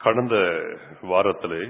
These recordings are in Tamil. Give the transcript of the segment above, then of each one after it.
கடந்த வாரத்திலே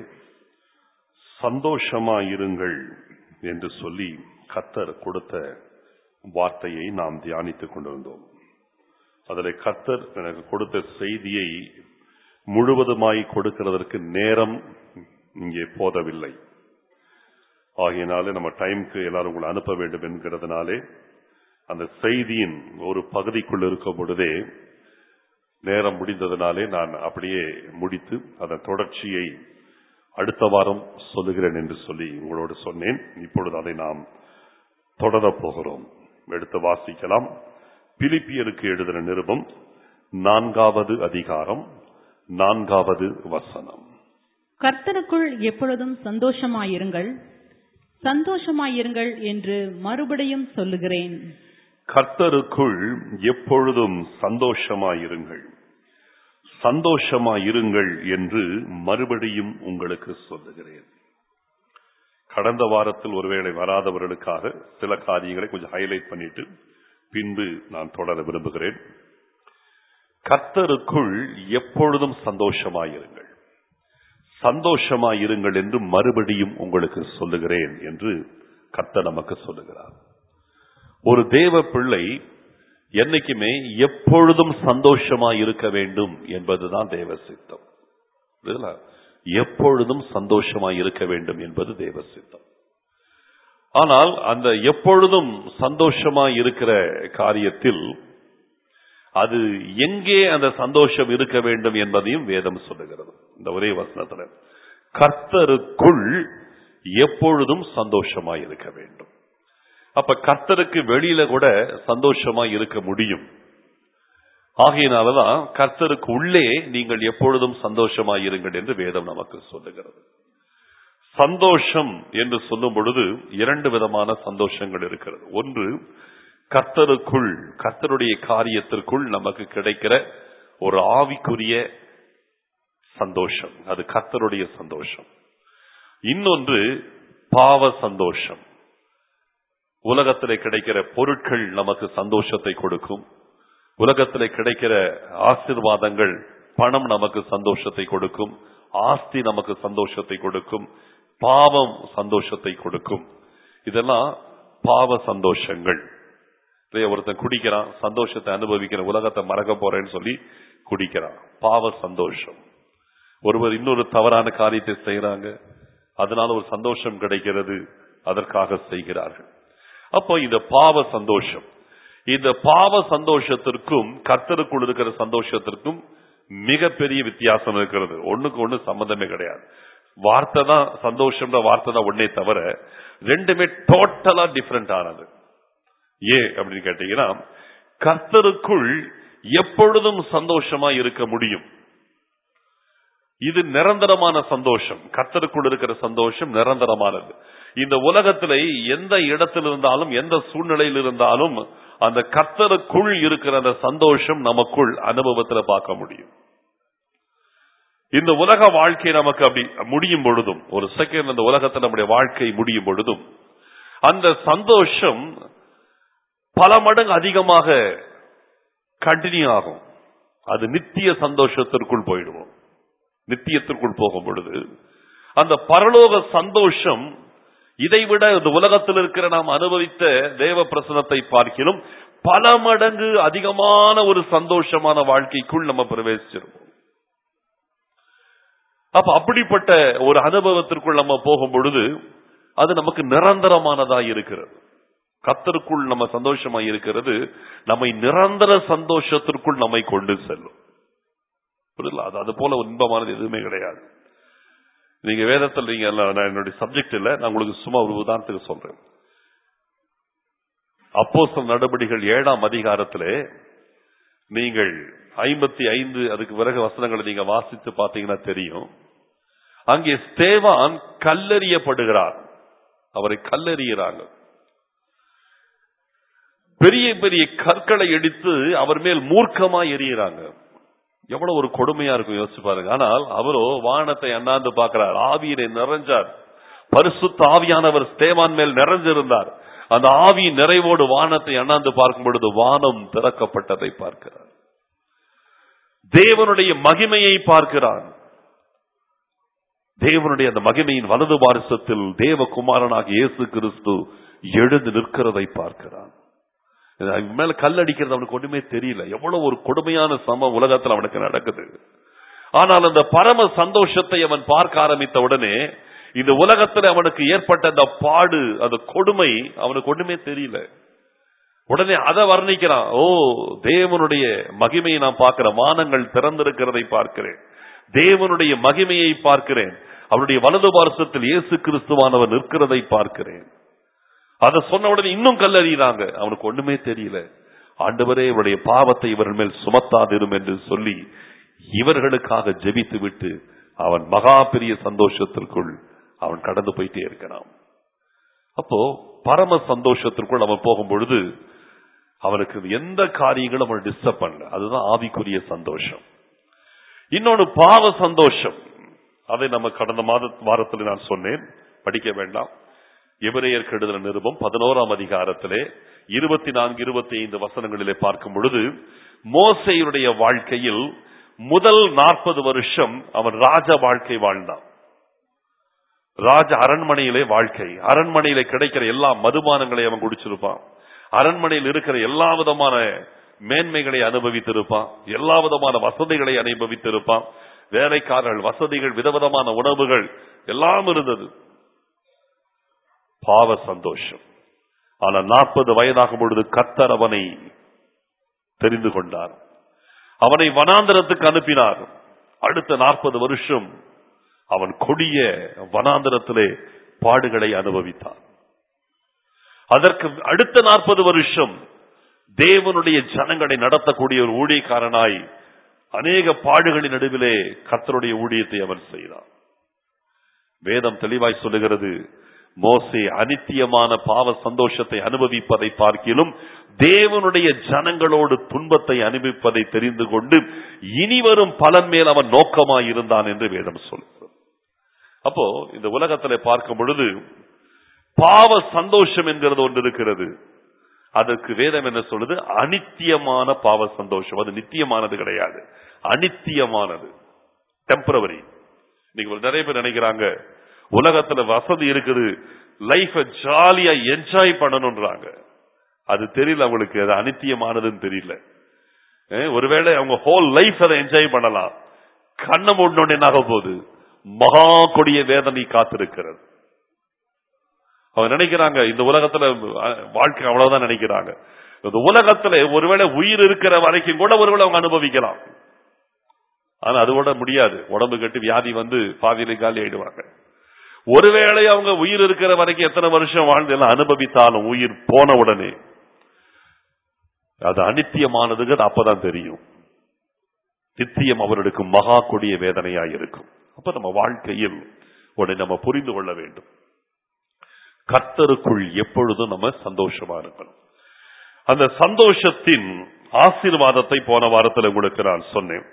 சந்தோஷமாயிருங்கள் என்று சொல்லி கத்தர் கொடுத்த வார்த்தையை நாம் தியானித்துக் கொண்டிருந்தோம் அதில் கத்தர் எனக்கு கொடுத்த செய்தியை முழுவதுமாய் கொடுக்கிறதற்கு நேரம் இங்கே போதவில்லை ஆகையினாலே நம்ம டைம்க்கு எல்லாரும் உங்களை அனுப்ப வேண்டும் என்கிறதுனாலே அந்த செய்தியின் ஒரு பகுதிக்குள் இருக்கும் பொழுதே நேரம் முடிந்ததுனாலே நான் அப்படியே முடித்து அதன் தொடர்ச்சியை அடுத்த வாரம் சொல்லுகிறேன் என்று சொல்லி உங்களோடு சொன்னேன் இப்பொழுது அதை நாம் தொடரப் போகிறோம் எடுத்து வாசிக்கலாம் பிலிப்பியருக்கு எழுதின நிருபம் நான்காவது அதிகாரம் நான்காவது வசனம் கர்த்தருக்குள் எப்பொழுதும் சந்தோஷமாயிருங்கள் சந்தோஷமாயிருங்கள் என்று மறுபடியும் சொல்லுகிறேன் கர்த்தருக்குள் எப்பொழுதும் சந்தோஷமாயிருங்கள் சந்தோஷமாயிருங்கள் என்று மறுபடியும் உங்களுக்கு சொல்லுகிறேன் கடந்த வாரத்தில் ஒருவேளை வராதவர்களுக்காக சில காரியங்களை கொஞ்சம் ஹைலைட் பண்ணிட்டு பின்பு நான் தொடர விரும்புகிறேன் கர்த்தருக்குள் எப்பொழுதும் சந்தோஷமாயிருங்கள் சந்தோஷமாயிருங்கள் என்று மறுபடியும் உங்களுக்கு சொல்லுகிறேன் என்று கர்த்தர் நமக்கு சொல்லுகிறார் ஒரு தேவ பிள்ளை என்னைக்குமே எப்பொழுதும் சந்தோஷமாய் இருக்க வேண்டும் என்பதுதான் தேவ சித்தம் புரியுதுங்களா? எப்பொழுதும் சந்தோஷமாய் இருக்க வேண்டும் என்பது தேவ சித்தம் ஆனால் அந்த எப்பொழுதும் சந்தோஷமாய் இருக்கிற காரியத்தில் அது எங்கே அந்த சந்தோஷம் இருக்க வேண்டும் என்பதையும் வேதம் சொல்லுகிறது இந்த ஒரே வசனத்துல கர்த்தருக்குள் எப்பொழுதும் சந்தோஷமாய் இருக்க வேண்டும் அப்ப கர்த்தருக்கு வெளியில கூட சந்தோஷமா இருக்க முடியும் ஆகையினாலதான் கர்த்தருக்கு உள்ளே நீங்கள் எப்பொழுதும் சந்தோஷமா இருங்கள் என்று வேதம் நமக்கு சொல்லுகிறது சந்தோஷம் என்று சொல்லும் பொழுது இரண்டு விதமான சந்தோஷங்கள் இருக்கிறது ஒன்று கர்த்தருக்குள் கர்த்தருடைய காரியத்திற்குள் நமக்கு கிடைக்கிற ஒரு ஆவிக்குரிய சந்தோஷம் அது கர்த்தருடைய சந்தோஷம் இன்னொன்று பாவ சந்தோஷம் உலகத்திலே கிடைக்கிற பொருட்கள் நமக்கு சந்தோஷத்தை கொடுக்கும் உலகத்திலே கிடைக்கிற ஆசிர்வாதங்கள் பணம் நமக்கு சந்தோஷத்தை கொடுக்கும் ஆஸ்தி நமக்கு சந்தோஷத்தை கொடுக்கும் பாவம் சந்தோஷத்தை கொடுக்கும் இதெல்லாம் பாவ சந்தோஷங்கள் இல்லையா, ஒருத்தன் குடிக்கிறான் சந்தோஷத்தை அனுபவிக்கிற உலகத்தை மறக்க போறேன்னு சொல்லி குடிக்கிறான் பாவ சந்தோஷம் ஒருவர் இன்னொரு தவறான காரியத்தை செய்யறாங்க அதனால ஒரு சந்தோஷம் கிடைக்கிறது அதற்காக செய்கிறார்கள் அப்போ இந்த பாவ சந்தோஷம் இந்த பாவ சந்தோஷத்திற்கும் கர்த்தருக்குள் இருக்கிற சந்தோஷத்திற்கும் மிகப்பெரிய வித்தியாசம் இருக்கிறது ஒண்ணுக்கு ஒண்ணு சம்பந்தமே கிடையாது வார்த்தை தான் சந்தோஷம்ன்ற வார்த்தை தான் ஒன்னே தவிர ரெண்டுமே டோட்டலா டிஃபரெண்ட் ஆனது ஏன் அப்படின்னு கேட்டீங்கன்னா கர்த்தருக்குள் எப்பொழுதும் சந்தோஷமா இருக்க முடியும் இது நிரந்தரமான சந்தோஷம் கர்த்தருக்குள் இருக்கிற சந்தோஷம் நிரந்தரமானது இந்த உலகத்திலே எந்த இடத்தில் இருந்தாலும் எந்த சூழ்நிலையில் இருந்தாலும் அந்த கர்த்தருக்குள் இருக்கிற அந்த சந்தோஷம் நமக்குள் அனுபவத்தில் பார்க்க முடியும் இந்த உலக வாழ்க்கை நமக்கு அப்படி முடியும் பொழுதும் ஒரு செகண்ட் அந்த உலகத்தில் நம்முடைய வாழ்க்கை முடியும் பொழுதும் அந்த சந்தோஷம் பல மடங்கு அதிகமாக கண்டினியூ ஆகும் அது நித்திய சந்தோஷத்திற்குள் போயிடுவோம் நித்தியத்திற்குள் போகும் பொழுது அந்த பரலோக சந்தோஷம் இதைவிட இந்த உலகத்தில் இருக்கிற நாம் அனுபவித்த தேவ பிரசனத்தை பார்க்கிலும் பல மடங்கு அதிகமான ஒரு சந்தோஷமான வாழ்க்கைக்குள் நம்ம பிரவேசிச்சிருவோம் அப்ப அப்படிப்பட்ட ஒரு அனுபவத்திற்குள் நம்ம போகும் பொழுது அது நமக்கு நிரந்தரமானதா இருக்கிறது கத்தருக்குள் நம்ம சந்தோஷமா இருக்கிறது நம்மை நிரந்தர சந்தோஷத்திற்குள் நம்மை கொண்டு செல்லும் புரியல அது அது போல இன்பமானது எதுவுமே கிடையாது நீங்க வேதத்தில் நீங்க எல்லாம் நான் என்னுடைய சப்ஜெக்ட் இல்ல நான் உங்களுக்கு சும்மா ஒரு உதாரணத்துக்கு சொல்றேன் அப்போஸ்தலர் நடபடிகள் ஏழாம் அதிகாரத்திலே நீங்கள் ஐம்பத்தி ஐந்து அதுக்கு பிறகு வசனங்களை நீங்க வாசித்து பார்த்தீங்கன்னா தெரியும் அங்கே ஸ்தேவான் கல்லெறியப்படுகிறார் அவரை கல்லெறிகிறாங்க பெரிய பெரிய கற்களை எடுத்து அவர் மேல் மூர்க்கமா எறிகிறாங்க எவ்வளவு ஒரு கொடுமையா இருக்கும் யோசிச்சு பாருங்க ஆனால் அவரோ வானத்தை அண்ணாந்து பார்க்கிறார் ஆவியினை நிறைஞ்சார் பரிசுத்த ஆவியானவர் ஸ்தேவான் மேல் நிறைஞ்சிருந்தார் அந்த ஆவி நிறைவோடு வானத்தை அண்ணாந்து பார்க்கும் பொழுது வானம் திறக்கப்பட்டதை பார்க்கிறார் தேவனுடைய மகிமையை பார்க்கிறான் தேவனுடைய அந்த மகிமையின் வலது பாரிசத்தில் தேவகுமாரனாக இயேசு கிறிஸ்து எழுந்து நிற்கிறதை பார்க்கிறான் அவன் மேல கல் அடிக்கிறது அவனுக்கு ஒண்ணுமே தெரியல எவ்வளவு ஒரு கொடுமையான சம உலகத்தில் அவனுக்கு நடக்குது ஆனால் அந்த பரம சந்தோஷத்தை அவன் பார்க்க ஆரம்பித்த உடனே இந்த உலகத்தில் அவனுக்கு ஏற்பட்ட அந்த பாடு அந்த கொடுமை அவனுக்கு ஒண்ணுமே தெரியல உடனே அதை வர்ணிக்கிறான் ஓ தேவனுடைய மகிமையை நான் பார்க்கிறேன் வானங்கள் திறந்திருக்கிறதை பார்க்கிறேன் தேவனுடைய மகிமையை பார்க்கிறேன் அவருடைய வலது பார்சத்தில் இயேசு கிறிஸ்துவானவர் நிற்கிறதை பார்க்கிறேன் அதை சொன்ன உடனே இன்னும் கல்லறிகிறாங்க அவனுக்கு ஒண்ணுமே தெரியல ஆண்டவரே இவருடைய பாவத்தை இவர்கள் மேல் சுமத்தாதிரும் என்று சொல்லி இவர்களுக்காக ஜெபித்து விட்டு அவன் மகா பெரிய சந்தோஷத்திற்குள் அவன் கடந்து போயிட்டே இருக்கிறான் அப்போ பரம சந்தோஷத்திற்குள் அவன் போகும் பொழுது அவனுக்கு எந்த காரியங்களும் அவன் டிஸ்டர்ப் பண்ணல அதுதான் ஆவிக்குரிய சந்தோஷம் இன்னொன்னு பாவ சந்தோஷம் அதை நம்ம கடந்த மாத வாரத்தில் நான் சொன்னேன் படிக்க வேண்டாம் எபிரேயர் கெடுதல் நிருபம் பதினோராம் அதிகாரத்திலே இருபத்தி நான்கு இருபத்தி ஐந்து வசனங்களிலே பார்க்கும் பொழுது மோசையுடைய வாழ்க்கையில் முதல் நாற்பது வருஷம் அவன் ராஜ வாழ்க்கை வாழ்ந்தான் ராஜ அரண்மனையிலே வாழ்க்கை அரண்மனையிலே கிடைக்கிற எல்லா மதுபானங்களை அவன் குடிச்சிருப்பான் அரண்மனையில் இருக்கிற எல்லா விதமான மேன்மைகளை அனுபவித்திருப்பான் எல்லா விதமான வசதிகளை அனுபவித்திருப்பான் வேலைக்காரர்கள் வசதிகள் விதவிதமான உணவுகள் எல்லாம் இருந்தது பாவ சந்தோஷம் ஆனால் நாற்பது வயதாகும் பொழுது கத்தர் அவனை தெரிந்து கொண்டார் அவனை வனாந்தரத்துக்கு அனுப்பினார் அடுத்த நாற்பது வருஷம் அவன் கொடிய வனாந்தரத்திலே பாடுகளை அனுபவித்தான் அதற்கு அடுத்த நாற்பது வருஷம் தேவனுடைய ஜனங்களை நடத்தக்கூடிய ஒரு ஊழியக்காரனாய் அநேக பாடுகளின் நடுவிலே கர்த்தருடைய ஊழியத்தை அவன் செய்தான் வேதம் தெளிவாய் சொல்லுகிறது மோசே அனித்தியமான பாவ சந்தோஷத்தை அனுபவிப்பதை பார்க்கிலும் தேவனுடைய ஜனங்களோடு துன்பத்தை அனுபவிப்பதை தெரிந்து கொண்டு இனிவரும் பலன் மேல் அவன் நோக்கமாய் இருந்தான் என்று வேதம் சொல்கிறது அப்போ இந்த உலகத்திலே பார்க்கும் பொழுது பாவ சந்தோஷம் என்கிறது ஒன்று இருக்கிறது அதற்கு வேதம் என்ன சொல்லுது அனித்தியமான பாவ சந்தோஷம் அது நித்தியமானது கிடையாது அனித்தியமானது டெம்பரவரி இன்னைக்கு ஒரு நிறைய பேர் நினைக்கிறாங்க உலகத்துல வசதி இருக்குது லைஃப ஜாலியா என்ஜாய் பண்ணணும்ன்றாங்க அது தெரியல அவங்களுக்கு அது அனித்தியமானதுன்னு தெரியல அஹ் ஒருவேளை அவங்க ஹோல் லைஃப் அதை என்ஜாய் பண்ணலாம் கண்ணை மூடணும்னு என்ன ஆக போகுது மகா கொடிய வேதனை காத்திருக்கிறது அவங்க நினைக்கிறாங்க இந்த உலகத்துல அஹ், வாழ்க்கை அவ்வளவுதான் நினைக்கிறாங்க இந்த உலகத்துல ஒருவேளை உயிர் இருக்கிற வரைக்கும் கூட ஒருவேளை அவங்க அனுபவிக்கலாம் ஆனா அது கூட முடியாது உடம்பு கட்டி வியாதி வந்து பாதியிலே காலி ஆயிடுவாங்க ஒருவேளை அவங்க உயிர் இருக்கிற வரைக்கும் எத்தனை வருஷம் வாழ்ந்து எல்லாம் அனுபவித்தாலும் உயிர் போன உடனே அது அனித்தியமானதுங்கிறது அப்பதான் தெரியும் நித்தியம் அவர்களுக்கு மகா கொடிய வேதனையாய் இருக்கும் அப்ப நம்ம வாழ்க்கையில் உடனே நம்ம புரிந்து கொள்ள வேண்டும் கர்த்தருக்குள் எப்பொழுதும் நம்ம சந்தோஷமா இருக்கணும் அந்த சந்தோஷத்தின் ஆசீர்வாதத்தை போன வாரத்தில் உங்களுக்கு நான் சொன்னேன்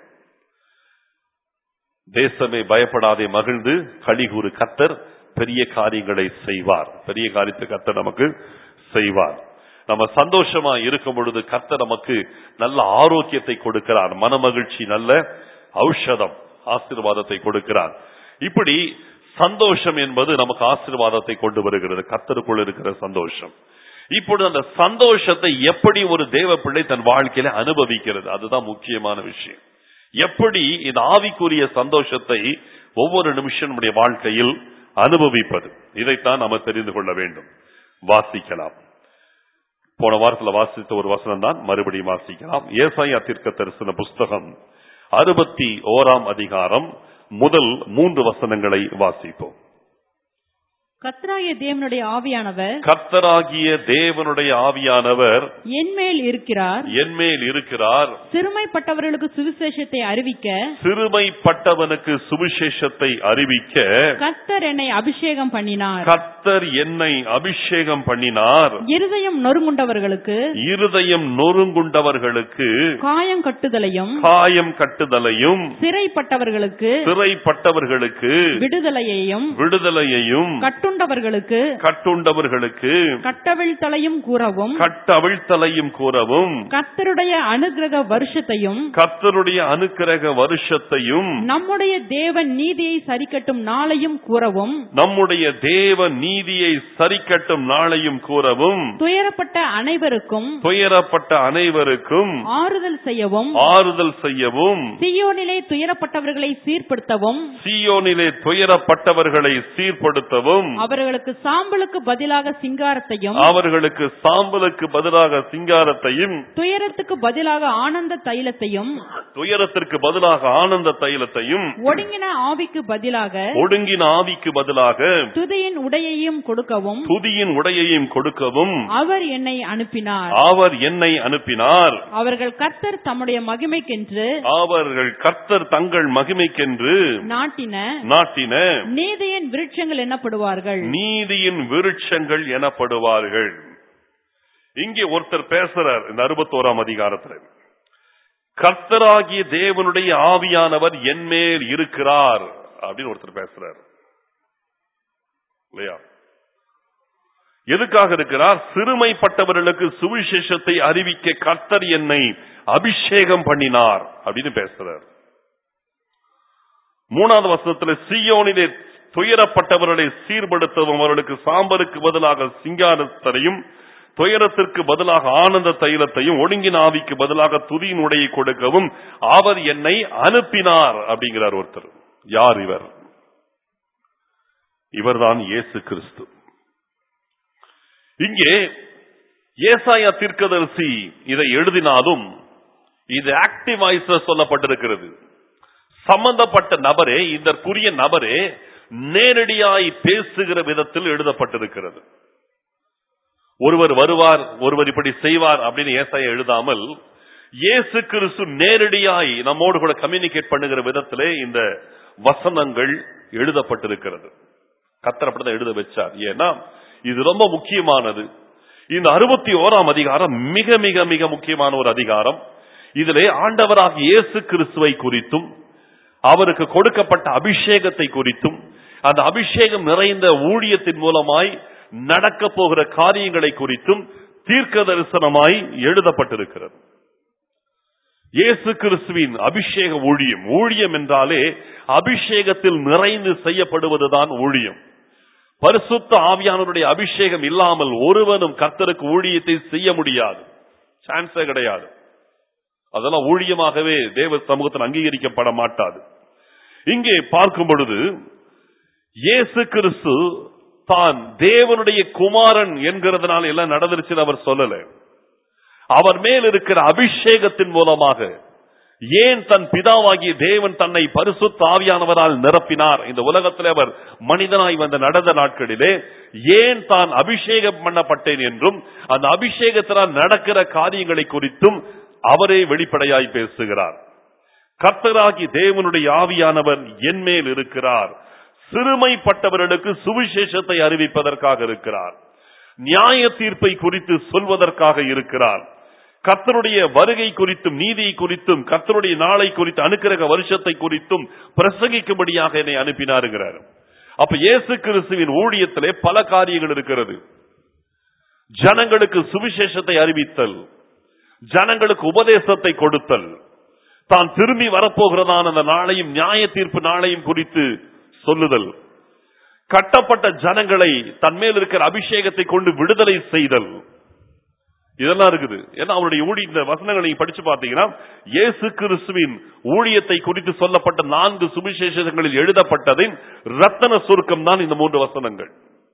தேசமே பயப்படாதே மகிழ்ந்து கலிகூறு கத்தர் பெரிய காரியங்களை செய்வார் பெரிய காரியத்தை கத்தர் நமக்கு செய்வார் நம்ம சந்தோஷமா இருக்கும் பொழுது கர்த்தர் நமக்கு நல்ல ஆரோக்கியத்தை கொடுக்கிறார் மனமகிழ்ச்சி நல்ல ஔஷதம் ஆசீர்வாதத்தை கொடுக்கிறார் இப்படி சந்தோஷம் என்பது நமக்கு ஆசீர்வாதத்தை கொண்டு வருகிறது கர்த்தருக்குள் இருக்கிற சந்தோஷம் இப்பொழுது அந்த சந்தோஷத்தை எப்படி ஒரு தேவ பிள்ளை தன் வாழ்க்கையில அனுபவிக்கிறது அதுதான் முக்கியமான விஷயம் எப்படி இந்த ஆவிக்குரிய சந்தோஷத்தை ஒவ்வொரு நிமிஷம் நம்முடைய வாழ்க்கையில் அனுபவிப்பது இதைத்தான் நாம தெரிந்து கொள்ள வேண்டும் வாசிக்கலாம் போன வாரத்துல வாசித்த ஒரு வசனம் தான் மறுபடியும் வாசிக்கலாம் ஏசாயா தீர்க்க தரிசன புஸ்தகம் அறுபத்தி ஓராம் அதிகாரம் முதல் மூன்று வசனங்களை வாசிப்போம் கத்ராய தேவனுடைய ஆவியானவர் கர்த்தராகிய தேவனுடைய ஆவியானவர் என்மேல் இருக்கிறார் என்மேல் இருக்கிறார் சிறுமைப்பட்டவர்களுக்கு சுவிசேஷத்தை அறிவிக்க சிறுமைப்பட்டவனுக்கு சுவிசேஷத்தை அறிவிக்க கர்த்தர் என்னை அபிஷேகம் பண்ணினார் கர்த்தர் என்னை அபிஷேகம் பண்ணினார் இருதயம் நொறுங்குண்டவர்களுக்கு இருதயம் நொறுங்குண்டவர்களுக்கு காயம் கட்டுதலையும் காயம் கட்டுதலையும் சிறைப்பட்டவர்களுக்கு சிறைப்பட்டவர்களுக்கு விடுதலையையும் விடுதலையையும் கட்டுண்டவர்களுக்கு கட்டுண்டவர்களுக்கு கட்டுண்டவர்களுக்கு கட்டவிழ்த்தலையும் கூறவும் கட்டவிழ்த்தலையும் கூறவும் கர்த்தருடைய அனுக்கிரக வருஷத்தையும் கர்த்தருடைய அனுக்கிரக வருஷத்தையும் நம்முடைய தேவன் நீதியை சரிக்கட்டும் நாளையும் கூறவும் நம்முடைய தேவ நீதியை சரிக்கட்டும் நாளையும் கூறவும் துயரப்பட்ட அனைவருக்கும் துயரப்பட்ட அனைவருக்கும் ஆறுதல் செய்யவும் ஆறுதல் செய்யவும் சியோனிலே துயரப்பட்டவர்களை சீர்படுத்தவும் சீயோனிலே துயரப்பட்டவர்களை சீர்படுத்தவும் அவர்களுக்கு சாம்பலுக்கு பதிலாக சிங்காரத்தையும் அவர்களுக்கு சாம்பலுக்கு பதிலாக சிங்காரத்தையும் துயரத்துக்கு பதிலாக ஆனந்த தைலத்தையும் துயரத்திற்கு பதிலாக ஆனந்த தைலத்தையும் ஒடுங்கின ஆவிக்கு பதிலாக ஒடுங்கின ஆவிக்கு பதிலாக துதியின் உடையையும் கொடுக்கவும் துதியின் உடையையும் கொடுக்கவும் அவர் என்னை அனுப்பினார் அவர் என்னை அனுப்பினார் அவர்கள் கர்த்தர் தம்முடைய மகிமைக்கென்று அவர்கள் கர்த்தர் தங்கள் மகிமைக்கென்று நாட்டின நாட்டின நீதியின் விருட்சங்கள் எனப்படுவார்கள் நீதியின் விருட்சங்கள் எனப்படுவார்கள் இங்கே ஒருத்தர் பேசுறார் இந்த அறுபத்தோராம் அதிகாரத்துல கர்த்தராகிய தேவனுடைய ஆவியானவர் என்மேல் இருக்கிறார் அப்படின்னு ஒருத்தர் பேசுறார் இல்லையா எதுக்காக இருக்கிறார் சிறுமைப்பட்டவர்களுக்கு சுவிசேஷத்தை அறிவிக்க கர்த்தர் என்னை அபிஷேகம் பண்ணினார் அப்படின்னு பேசுறார் மூணாவது வசனத்துல சீயோனிலே துயரப்பட்டவர்களை சீர்படுத்தவும் அவர்களுக்கு சாம்பலுக்கு பதிலாக சிங்காரத்தையும் துயரத்திற்கு பதிலாக ஆனந்த தைலத்தையும் ஒடுங்கின ஆவிக்கு பதிலாக துதியின் உடையை கொடுக்கவும் அவர் என்னை அனுப்பினார் அப்படிங்கிறார் ஒருத்தர் யார் இவர் இவர்தான் இயேசு கிறிஸ்து இங்கே ஏசாயா தீர்க்கதரிசி இதை எழுதினாலும் இது ஆக்டிவ் வாய்ஸ்ல சொல்லப்பட்டிருக்கிறது சம்பந்தப்பட்ட நபரே இதற்குரிய நபரே நேரடியாய் பேசுகிற விதத்தில் எழுதப்பட்டிருக்கிறது ஒருவர் வருவார் ஒருவர் இப்படி செய்வார் அப்படின்னு ஏசாயா எழுதாமல் இயேசு கிறிஸ்து நேரடியாய் நம்மோடு கூட கம்யூனிகேட் பண்ணுகிற விதத்திலே இந்த வசனங்கள் எழுதப்பட்டிருக்கிறது கத்தர் அப்படிதான் எழுத வச்சார் ஏன்னா இது ரொம்ப முக்கியமானது இந்த அறுபத்தி ஓராம் அதிகாரம் மிக மிக மிக முக்கியமான ஒரு அதிகாரம் இதிலே ஆண்டவராக இயேசு கிறிஸ்துவை குறித்தும் அவருக்கு கொடுக்கப்பட்ட அபிஷேகத்தை குறித்தும் அந்த அபிஷேகம் நிறைந்த ஊழியத்தின் மூலமாய் நடக்க போகிற காரியங்களை குறித்தும் தீர்க்க தரிசனமாய் எழுதப்பட்டிருக்கிறது இயேசு கிறிஸ்துவின் அபிஷேக ஊழியம் ஊழியம் என்றாலே அபிஷேகத்தில் நிறைந்து செய்யப்படுவதுதான் ஊழியம் பரிசுத்த ஆவியானவருடைய அபிஷேகம் இல்லாமல் ஒருவனும் கர்த்தருக்கு ஊழியத்தை செய்ய முடியாது சான்ஸே கிடையாது அதெல்லாம் ஊழியமாகவே தேவ சமூகத்தில் அங்கீகரிக்கப்பட மாட்டாது இங்கே பார்க்கும் பொழுது இயேசு கிறிஸ்து தான் தேவனுடைய குமாரன் என்கிறதுனால எல்லாம் நடந்துருச்சுன்னு அவர் சொல்லல அவர் மேல் இருக்கிற அபிஷேகத்தின் மூலமாக ஏன் தன் பிதாவாகிய தேவன் தன்னை பரிசுத்த ஆவியானவரால் நிரப்பினார் இந்த உலகத்தில் அவர் மனிதனாய் வந்த நடந்த நாட்களிலே ஏன் தான் அபிஷேகம் பண்ணப்பட்டேன் என்றும் அந்த அபிஷேகத்தினால் நடக்கிற காரியங்களை குறித்தும் அவரே வெளிப்படையாய் பேசுகிறார் கர்த்தராகி தேவனுடைய ஆவியானவர் என் மேல் இருக்கிறார் சிறுமைப்பட்டவர்களுக்கு சுவிசேஷத்தை அறிவிப்பதற்காக இருக்கிறார் நியாய தீர்ப்பை குறித்து சொல்வதற்காக இருக்கிறார் கர்த்தருடைய வருகை குறித்தும் நீதி குறித்தும் கர்த்தருடைய நாளை குறித்து அனுக்கிரக வருஷத்தை குறித்தும் பிரசங்கிக்கும்படியாக என்னை அனுப்பினாருங்கிறார் அப்ப இயேசு கிறிஸ்துவின் ஊழியத்திலே பல காரியங்கள் இருக்கிறது ஜனங்களுக்கு சுவிசேஷத்தை அறிவித்தல் ஜனங்களுக்கு உபதேசத்தை கொடுத்தல் தான் திரும்பி வரப்போகிறதான அந்த நாளையும் நியாய தீர்ப்பு நாளையும் குறித்து சொல்லுதல் கட்டப்பட்ட ஜனங்களை தன்மேல் இருக்கிற அபிஷேகத்தை கொண்டு விடுதலை செய்தல் இதெல்லாம் இருக்குது ஏன்னா அவருடைய ஊழி இந்த வசனங்களை நீங்க படிச்சு பார்த்தீங்கன்னா இயேசு கிறிஸ்துவின் ஊழியத்தை குறித்து சொல்லப்பட்ட நான்கு சுவிசேஷங்களில் எழுதப்பட்டதின் ரத்தன சுருக்கம் தான் இந்த மூன்று வசனங்கள்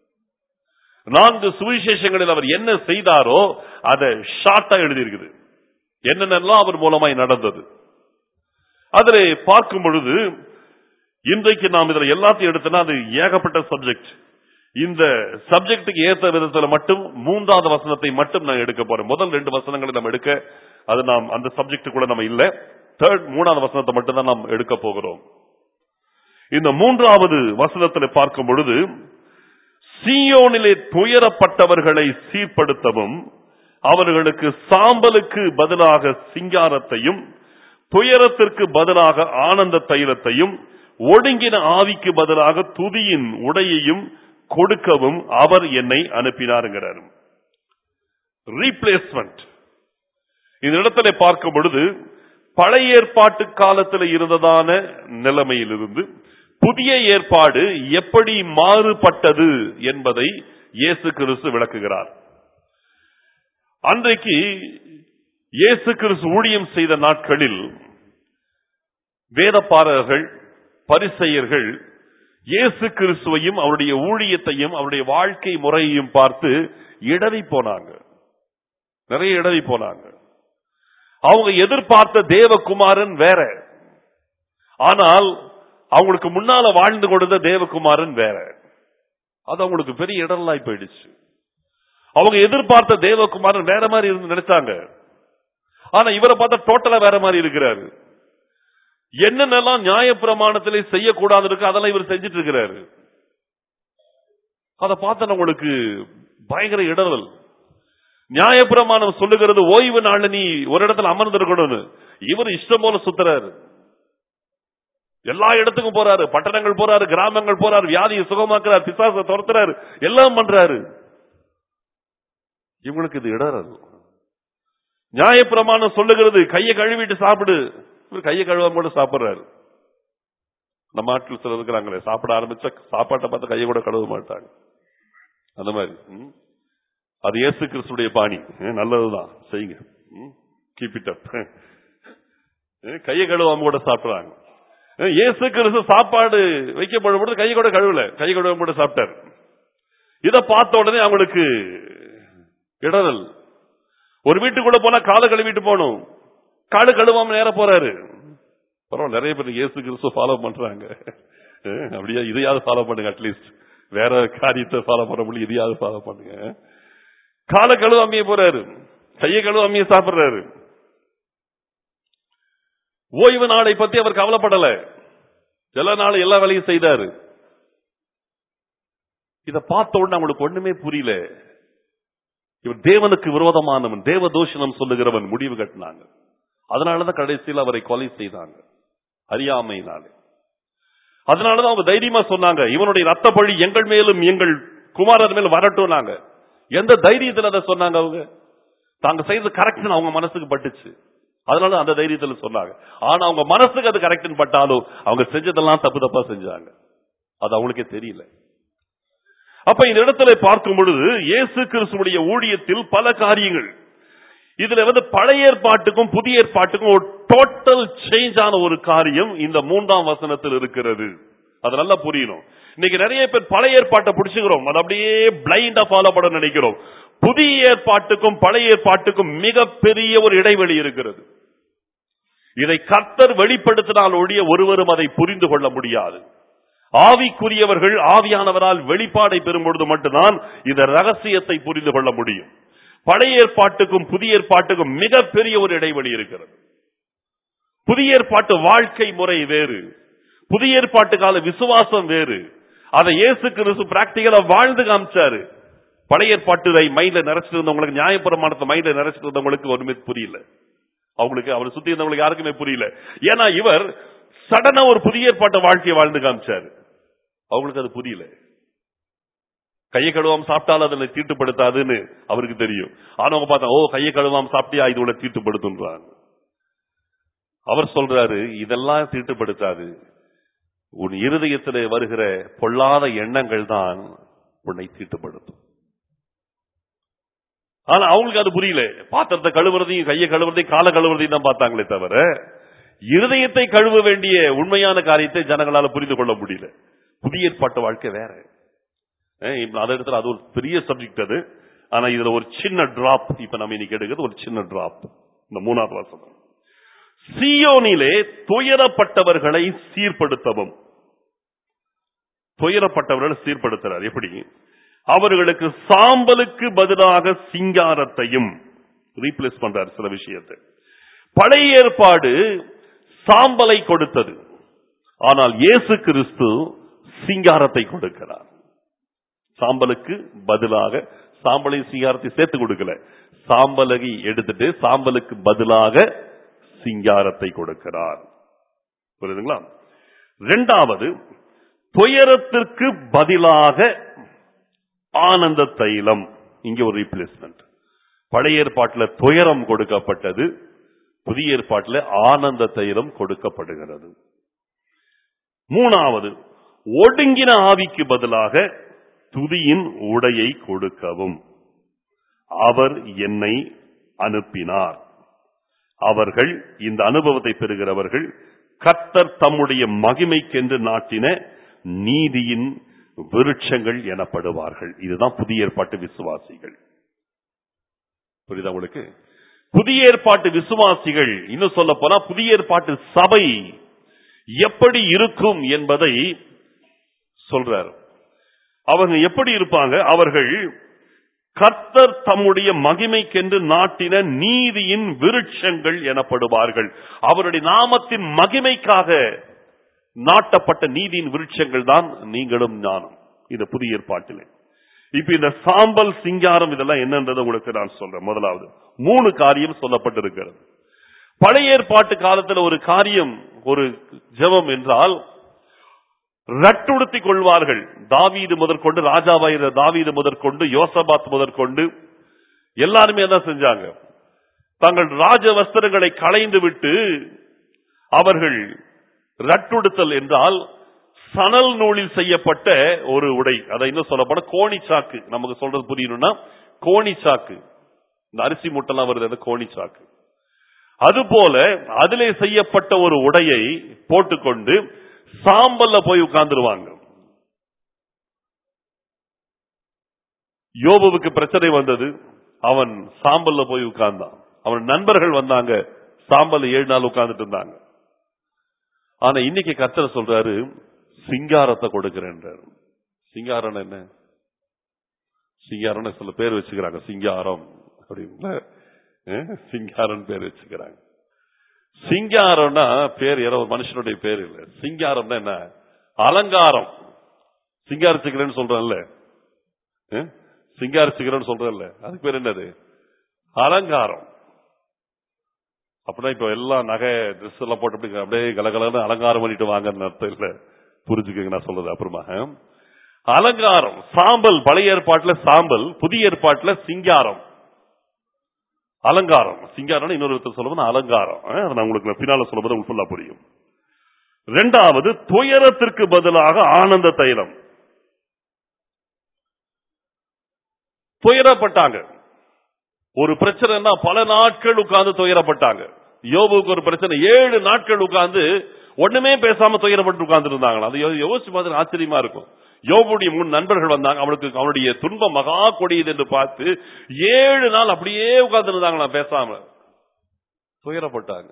நான்கு சுவிசேஷங்களில் அவர் என்ன செய்தாரோ அதை ஷார்ட்டா எழுதியிருக்குது என்னென்னலாம் அவர் மூலமாய் நடந்தது அதில் பார்க்கும் பொழுது இன்றைக்கு நாம் இதுல எல்லாத்தையும் எடுத்தோம்னா அது ஏகப்பட்ட சப்ஜெக்ட் இந்த சப்ஜெக்டுக்கு ஏற்ற விதத்துல மட்டும் மூன்றாவது வசனத்தை மட்டும் நான் எடுக்க போறேன் முதல் ரெண்டு வசனங்களை நம்ம எடுக்க அது நாம் அந்த சப்ஜெக்ட் கூட நம்ம இல்ல தேர்ட் மூணாவது வசனத்தை மட்டும் தான் நாம் எடுக்க போகிறோம் இந்த மூன்றாவது வசனத்தில் பார்க்கும் பொழுது சீயோனிலே துயரப்பட்டவர்களை சீர்படுத்தவும் அவர்களுக்கு சாம்பலுக்கு பதிலாக சிங்காரத்தையும் துயரத்திற்கு பதிலாக ஆனந்த தைலத்தையும் ஒடுங்கின ஆவிக்கு பதிலாக துதியின் உடையையும் கொடுக்கவும் அவர் என்னை அனுப்பினாருங்கிறார் ரீப்ளேஸ்மெண்ட் இந்த இடத்துல பார்க்கும் பொழுது பழைய ஏற்பாட்டு காலத்தில் இருந்ததான நிலைமையிலிருந்து புதிய ஏற்பாடு எப்படி மாறுபட்டது என்பதை இயேசு கிறிஸ்து விளக்குகிறார் அன்றைக்கு இயேசு கிறிஸ்து ஊழியம் செய்த நாட்களில் வேதப்பாரர்கள் பரிசெயர்கள் இயேசு கிறிஸ்துவையும் அவருடைய ஊழியத்தையும் அவருடைய வாழ்க்கை முறையையும் பார்த்து இடறி போனாங்க நிறைய இடறி போனாங்க அவங்க எதிர்பார்த்த தேவகுமாரன் வேற ஆனால் அவங்களுக்கு முன்னால வாழ்ந்து கொடுத்த தேவகுமாரன் வேற அது அவங்களுக்கு பெரிய இடரலாய் போயிடுச்சு அவங்க எதிர்பார்த்த தேவகுமாரன் வேற மாதிரி இருந்து நினைச்சாங்க ஆனா இவரை பார்த்தா டோட்டலா வேற மாதிரி இருக்கிறாரு என்னென்னலாம் நியாயப்பிரமாணத்திலே செய்யக்கூடாது இருக்கு அதெல்லாம் இவர் செஞ்சிட்டு இருக்கிறாரு அதை பார்த்த உங்களுக்கு பயங்கர இடரல் நியாயப்பிரமாணம் சொல்லுகிறது ஓய்வு நாள்ல நீ ஒரு இடத்துல அமர்ந்திருக்கணும்னு இவர் இஷ்டம் போல சுத்துறாரு எல்லா இடத்துக்கும் போறாரு பட்டணங்கள் போறாரு கிராமங்கள் போறாரு வியாதியை சுகமாக்குறாரு பிசாசை துரத்துறாரு எல்லாம் பண்றாரு இவங்களுக்கு இது இடரல் நியாயப்பிரமாணம் சொல்லுகிறது கையை கழுவிட்டு சாப்பிடு இவர் கையை கழுவாம கூட சாப்பிடுறாரு நம்ம ஆட்கள் சிலர் இருக்கிறாங்களே சாப்பிட ஆரம்பிச்சா சாப்பாட்டை பார்த்து கையை கூட கழுவ மாட்டாங்க அந்த மாதிரி ம். அது இயேசு கிறிஸ்துடைய பாணி ம், நல்லதுதான் செய்யுங்க கீப் இட் அப் கையை கழுவாம கூட சாப்பிடுறாங்க ம், இயேசு கிறிஸ்து சாப்பாடு வைக்கப்படும் பொழுது கையை கூட கழுவல கை கழுவாம கூட சாப்பிட்டார் இத பார்த்த உடனே அவங்களுக்கு இடரல் ஒரு வீட்டுக்குள்ள போனா காலை கழுவிட்டு போகணும் காலு கழுவாம நேர போறாரு பரவாயில்ல நிறைய பேர் இயேசு கிறிஸ்து ஃபாலோ பண்றாங்க அஹ், அப்படியா இதையாவது ஃபாலோ பண்ணுங்க அட்லீஸ்ட் வேற காரியத்தை ஃபாலோ பண்ண முடியும் இதையாவது ஃபாலோ பண்ணுங்க காலை கழுவாமையே போறாரு கையை கழுவாமையே சாப்பிடுறாரு ஓய்வு நாளை பத்தி அவர் கவலைப்படல எல்லா நாளும் எல்லா வேலையும் செய்தாரு இத பார்த்த உடனே அவங்களுக்கு ஒண்ணுமே புரியல இவர் தேவனுக்கு விரோதமானவன் தேவ தூஷணம் சொல்லுகிறவன் முடிவு கட்டினாங்க அதனாலதான் கடைசியில் அவரை கொலை செய்தாங்க அறியாமையினாலே அதனாலதான் அவங்க தைரியமா சொன்னாங்க இவனுடைய ரத்த பழி எங்கள் மேலும் எங்கள் குமாரர் மேலும் வரட்டும் நாங்க எந்த தைரியத்துல அதை சொன்னாங்க அவங்க தாங்க செய்தது கரெக்ட் அவங்க மனசுக்கு பட்டுச்சு அதனால அந்த தைரியத்துல சொன்னாங்க ஆனா அவங்க மனசுக்கு அது கரெக்ட் பட்டாலும் அவங்க செஞ்சதெல்லாம் தப்பு தப்பா செஞ்சாங்க அது அவங்களுக்கே தெரியல அப்ப இந்த இடத்துல பார்க்கும் பொழுது இயேசு கிறிஸ்துடைய ஊழியத்தில் பல காரியங்கள் இதுல வந்து பழைய ஏற்பாட்டுக்கும் புதிய ஏற்பாட்டுக்கும் ஒரு டோட்டல் சேஞ்ச் ஆன ஒரு காரியம் இந்த மூன்றாம் வசனத்தில் இருக்கிறது அது நல்லா புரியணும் இன்னைக்கு நிறைய பேர் பழைய ஏற்பாட்டை பிடிச்சுக்கிறோம் அது அப்படியே பிளைண்டா ஃபாலோ பண்ண நினைக்கிறோம் புதிய ஏற்பாட்டுக்கும் பழைய ஏற்பாட்டுக்கும் மிகப்பெரிய ஒரு இடைவெளி இருக்கிறது இதை கர்த்தர் வெளிப்படுத்தினால் ஒழிய ஒருவரும் அதை புரிந்து கொள்ள முடியாது ஆவிக்குரியவர்கள் ஆவியானவரால் வெளிப்பாடை பெறும் பொழுது மட்டும்தான் இந்த ரகசியத்தை புரிந்து கொள்ள முடியும் பழைய ஏற்பாட்டுக்கும் புதிய ஏற்பாட்டுக்கும் மிகப்பெரிய ஒரு இடைவெளி இருக்கிறது புதிய ஏற்பாட்டு வாழ்க்கை முறை வேறு புதிய ஏற்பாட்டு கால விசுவாசம் வேறு அதை இயேசு கிறிஸ்து பிராக்டிகலா வாழ்ந்து காமிச்சாரு பழைய ஏற்பாட்டு மைண்ட்ல நிறைச்சிட்டு இருந்தவங்களுக்கு நியாயப்பிரமாணத்தை மைண்ட்ல நிறைச்சிட்டு இருந்தவங்களுக்கு ஒண்ணுமே புரியல அவங்களுக்கு அவர் சுத்தி இருந்தவங்களுக்கு யாருக்குமே புரியல ஏன்னா இவர் சடனா ஒரு புதிய ஏற்பாட்டு வாழ்க்கையை வாழ்ந்து காமிச்சாரு அவங்களுக்கு அது புரியல கையை கழுவாம சாப்பிட்டாலும் அதில் தீட்டுப்படுத்தாதுன்னு அவருக்கு தெரியும் ஆனா அவங்க பார்த்தா ஓ கையை கழுவாம சாப்பிட்டியா இது உள்ள தீட்டுப்படுத்துன்றாங்க அவர் சொல்றாரு இதெல்லாம் தீட்டுப்படுத்தாது உன் இருதயத்திலே வருகிற பொல்லாத எண்ணங்கள் தான் உன்னை தீட்டுப்படுத்தும் ஆனா அவங்களுக்கு அது புரியல பாத்திரத்தை கழுவுறதையும் கையை கழுவுறதையும் காலை கழுவுறதையும் தான் பார்த்தாங்களே தவிர இருதயத்தை கழுவ வேண்டிய உண்மையான காரியத்தை ஜனங்களால புரிந்து கொள்ள முடியல புதிய ஏற்பாட்டு வாழ்க்கை வேற அஹ் இப்ப அந்த இடத்துல அது ஒரு பெரிய சப்ஜெக்ட் அது ஆனா இதுல ஒரு சின்ன டிராப் இப்ப நம்ம இன்னைக்கு எடுக்கிறது ஒரு சின்ன டிராப் இந்த மூணாவது வசனம் சியோனிலே துயரப்பட்டவர்களை சீர்படுத்தவும் துயரப்பட்டவர்களை சீர்படுத்துறார் எப்படி அவர்களுக்கு சாம்பலுக்கு பதிலாக சிங்காரத்தையும் ரீப்ளேஸ் பண்றார் சில விஷயத்தை பழைய ஏற்பாடு சாம்பலை கொடுத்தது ஆனால் இயேசு கிறிஸ்து சிங்காரத்தை கொடுக்கிறார் சாம்பலுக்கு பதிலாக சாம்பலை சிங்காரத்தை சேர்த்து கொடுக்கல சாம்பலை எடுத்துட்டு சாம்பலுக்கு பதிலாக சிங்காரத்தை கொடுக்கிறார் புரியுதுங்களா இரண்டாவது துயரத்திற்கு பதிலாக ஆனந்த தைலம் இங்க ஒரு ரீப்ளேஸ்மெண்ட் பழைய ஏற்பாட்டில் துயரம் கொடுக்கப்பட்டது புதிய ஏற்பாட்டில் ஆனந்த தைலம் கொடுக்கப்படுகிறது மூணாவது ஒடுங்கின ஆவிக்கு பதிலாக துதியின் உடையை கொடுக்கவும் அவர் என்னை அனுப்பினார் அவர்கள் இந்த அனுபவத்தை பெறுகிறவர்கள் கர்த்தர் தம்முடைய மகிமைக்கென்று நாட்டின நீதியின் விருட்சங்கள் எனப்படுவார்கள் இதுதான் புதிய ஏற்பாட்டு விசுவாசிகள் புரியுதா உங்களுக்கு புதிய ஏற்பாட்டு விசுவாசிகள் இன்னும் சொல்ல போனா புதிய ஏற்பாட்டு சபை எப்படி இருக்கும் என்பதை சொல்றார் அவங்க எப்படி இருப்பாங்க அவர்கள் கர்த்தர் தம்முடைய மகிமைக்கென்று நாட்டின நீதியின் விருட்சங்கள் எனப்படுவார்கள் அவருடைய நாமத்தின் மகிமைக்காக நாட்டப்பட்ட நீதியின் விருட்சங்கள் தான் நீங்களும் ஞானம் இந்த புதிய ஏற்பாட்டிலே இப்ப இந்த சாம்பல் சிங்காரம் இதெல்லாம் என்னன்றது உங்களுக்கு நான் சொல்றேன் முதலாவது மூணு காரியம் சொல்லப்பட்டிருக்கிறது பழைய ஏற்பாட்டு காலத்துல ஒரு காரியம் ஒரு ஜெபம் என்றால் ரட்டுடுத்திக் கொள்வார்கள் தாவீது முதற்கொண்டு ராஜாவாயிர தாவீது முதற்கொண்டு யோசபாத் முதற்கொண்டு எல்லாருமே தான் செஞ்சாங்க தங்கள் ராஜ வஸ்திரங்களை களைந்து விட்டு அவர்கள் ரட்டுடுத்தல் என்றால் சணல் நூலில் செய்யப்பட்ட ஒரு உடை அதை இன்னும் சொல்லப்பட கோணிச்சாக்கு நமக்கு சொல்றது புரியணும்னா கோணிச்சாக்கு இந்த அரிசி மூட்டெல்லாம் வருது அது கோணிச்சாக்கு அதுபோல அதிலே செய்யப்பட்ட ஒரு உடையை போட்டுக்கொண்டு சாம்பல்ல போய் உட்கார்ந்துருவாங்க யோபுவுக்கு பிரச்சனை வந்தது அவன் சாம்பல்ல போய் உட்கார்ந்தான் அவன் நண்பர்கள் வந்தாங்க சாம்பல்ல ஏழு நாள் உட்கார்ந்துட்டு இருந்தாங்க ஆனா இன்னைக்கு கர்த்தர் சொல்றாரு சிங்காரத்தை கொடுக்கிறேன்றார் சிங்காரம் என்ன சிங்காரம் சில பேர் வச்சுக்கிறாங்க சிங்காரம் அப்படின்னு அஹ், சிங்காரம் பேர் வச்சுக்கிறாங்க சிங்காரம்னா பேர் யாரோ ஒரு மனுஷனுடைய பேர் இல்ல சிங்காரம்னா என்ன அலங்காரம் சிங்காரிச்சுக்கிறேன்னு சொல்றேன்ல அஹ், சிங்காரிச்சுக்கிறேன்னு சொல்றேன்ல அதுக்கு பேர் என்னது அலங்காரம் அப்படின்னா இப்ப எல்லாம் நகை ட்ரெஸ் எல்லாம் போட்டு அப்படி அப்படியே கலகலன்னு அலங்காரம் பண்ணிட்டு வாங்கன்னு அர்த்தம் இல்ல புரிஞ்சுக்கங்க நான் சொல்றது அப்புறமா அஹ். அலங்காரம் சாம்பல் பழைய ஏற்பாட்டுல சாம்பல் புதிய ஏற்பாட்டுல சிங்காரம் அலங்காரம் சிங்காரம் இன்னொரு விதத்தில் சொல்லுவது அலங்காரம் அஹ், அதை நான் உங்களுக்கு பின்னால சொல்லும்போது உங்களுக்கு ஃபுல்லா புரியும் ரெண்டாவது துயரத்திற்கு பதிலாக ஆனந்த தைலம் துயரப்பட்டாங்க ஒரு பிரச்சனைனா பல நாட்கள் உட்கார்ந்து துயரப்பட்டாங்க யோபுக்கு ஒரு பிரச்சனை ஏழு நாட்கள் உட்கார்ந்து ஒண்ணுமே பேசாம துயரப்பட்டு உட்கார்ந்து இருந்தாங்களா அது யோ- யோசிச்சு மாதிரி ஆச்சரியமா இருக்கும் யோபுடைய மூணு நண்பர்கள் வந்தாங்க அவனுக்கு அவனுடைய துன்பம் மகா கொடியது என்று பார்த்து ஏழு நாள் அப்படியே உட்கார்ந்து இருந்தாங்களா பேசாம துயரப்பட்டாங்க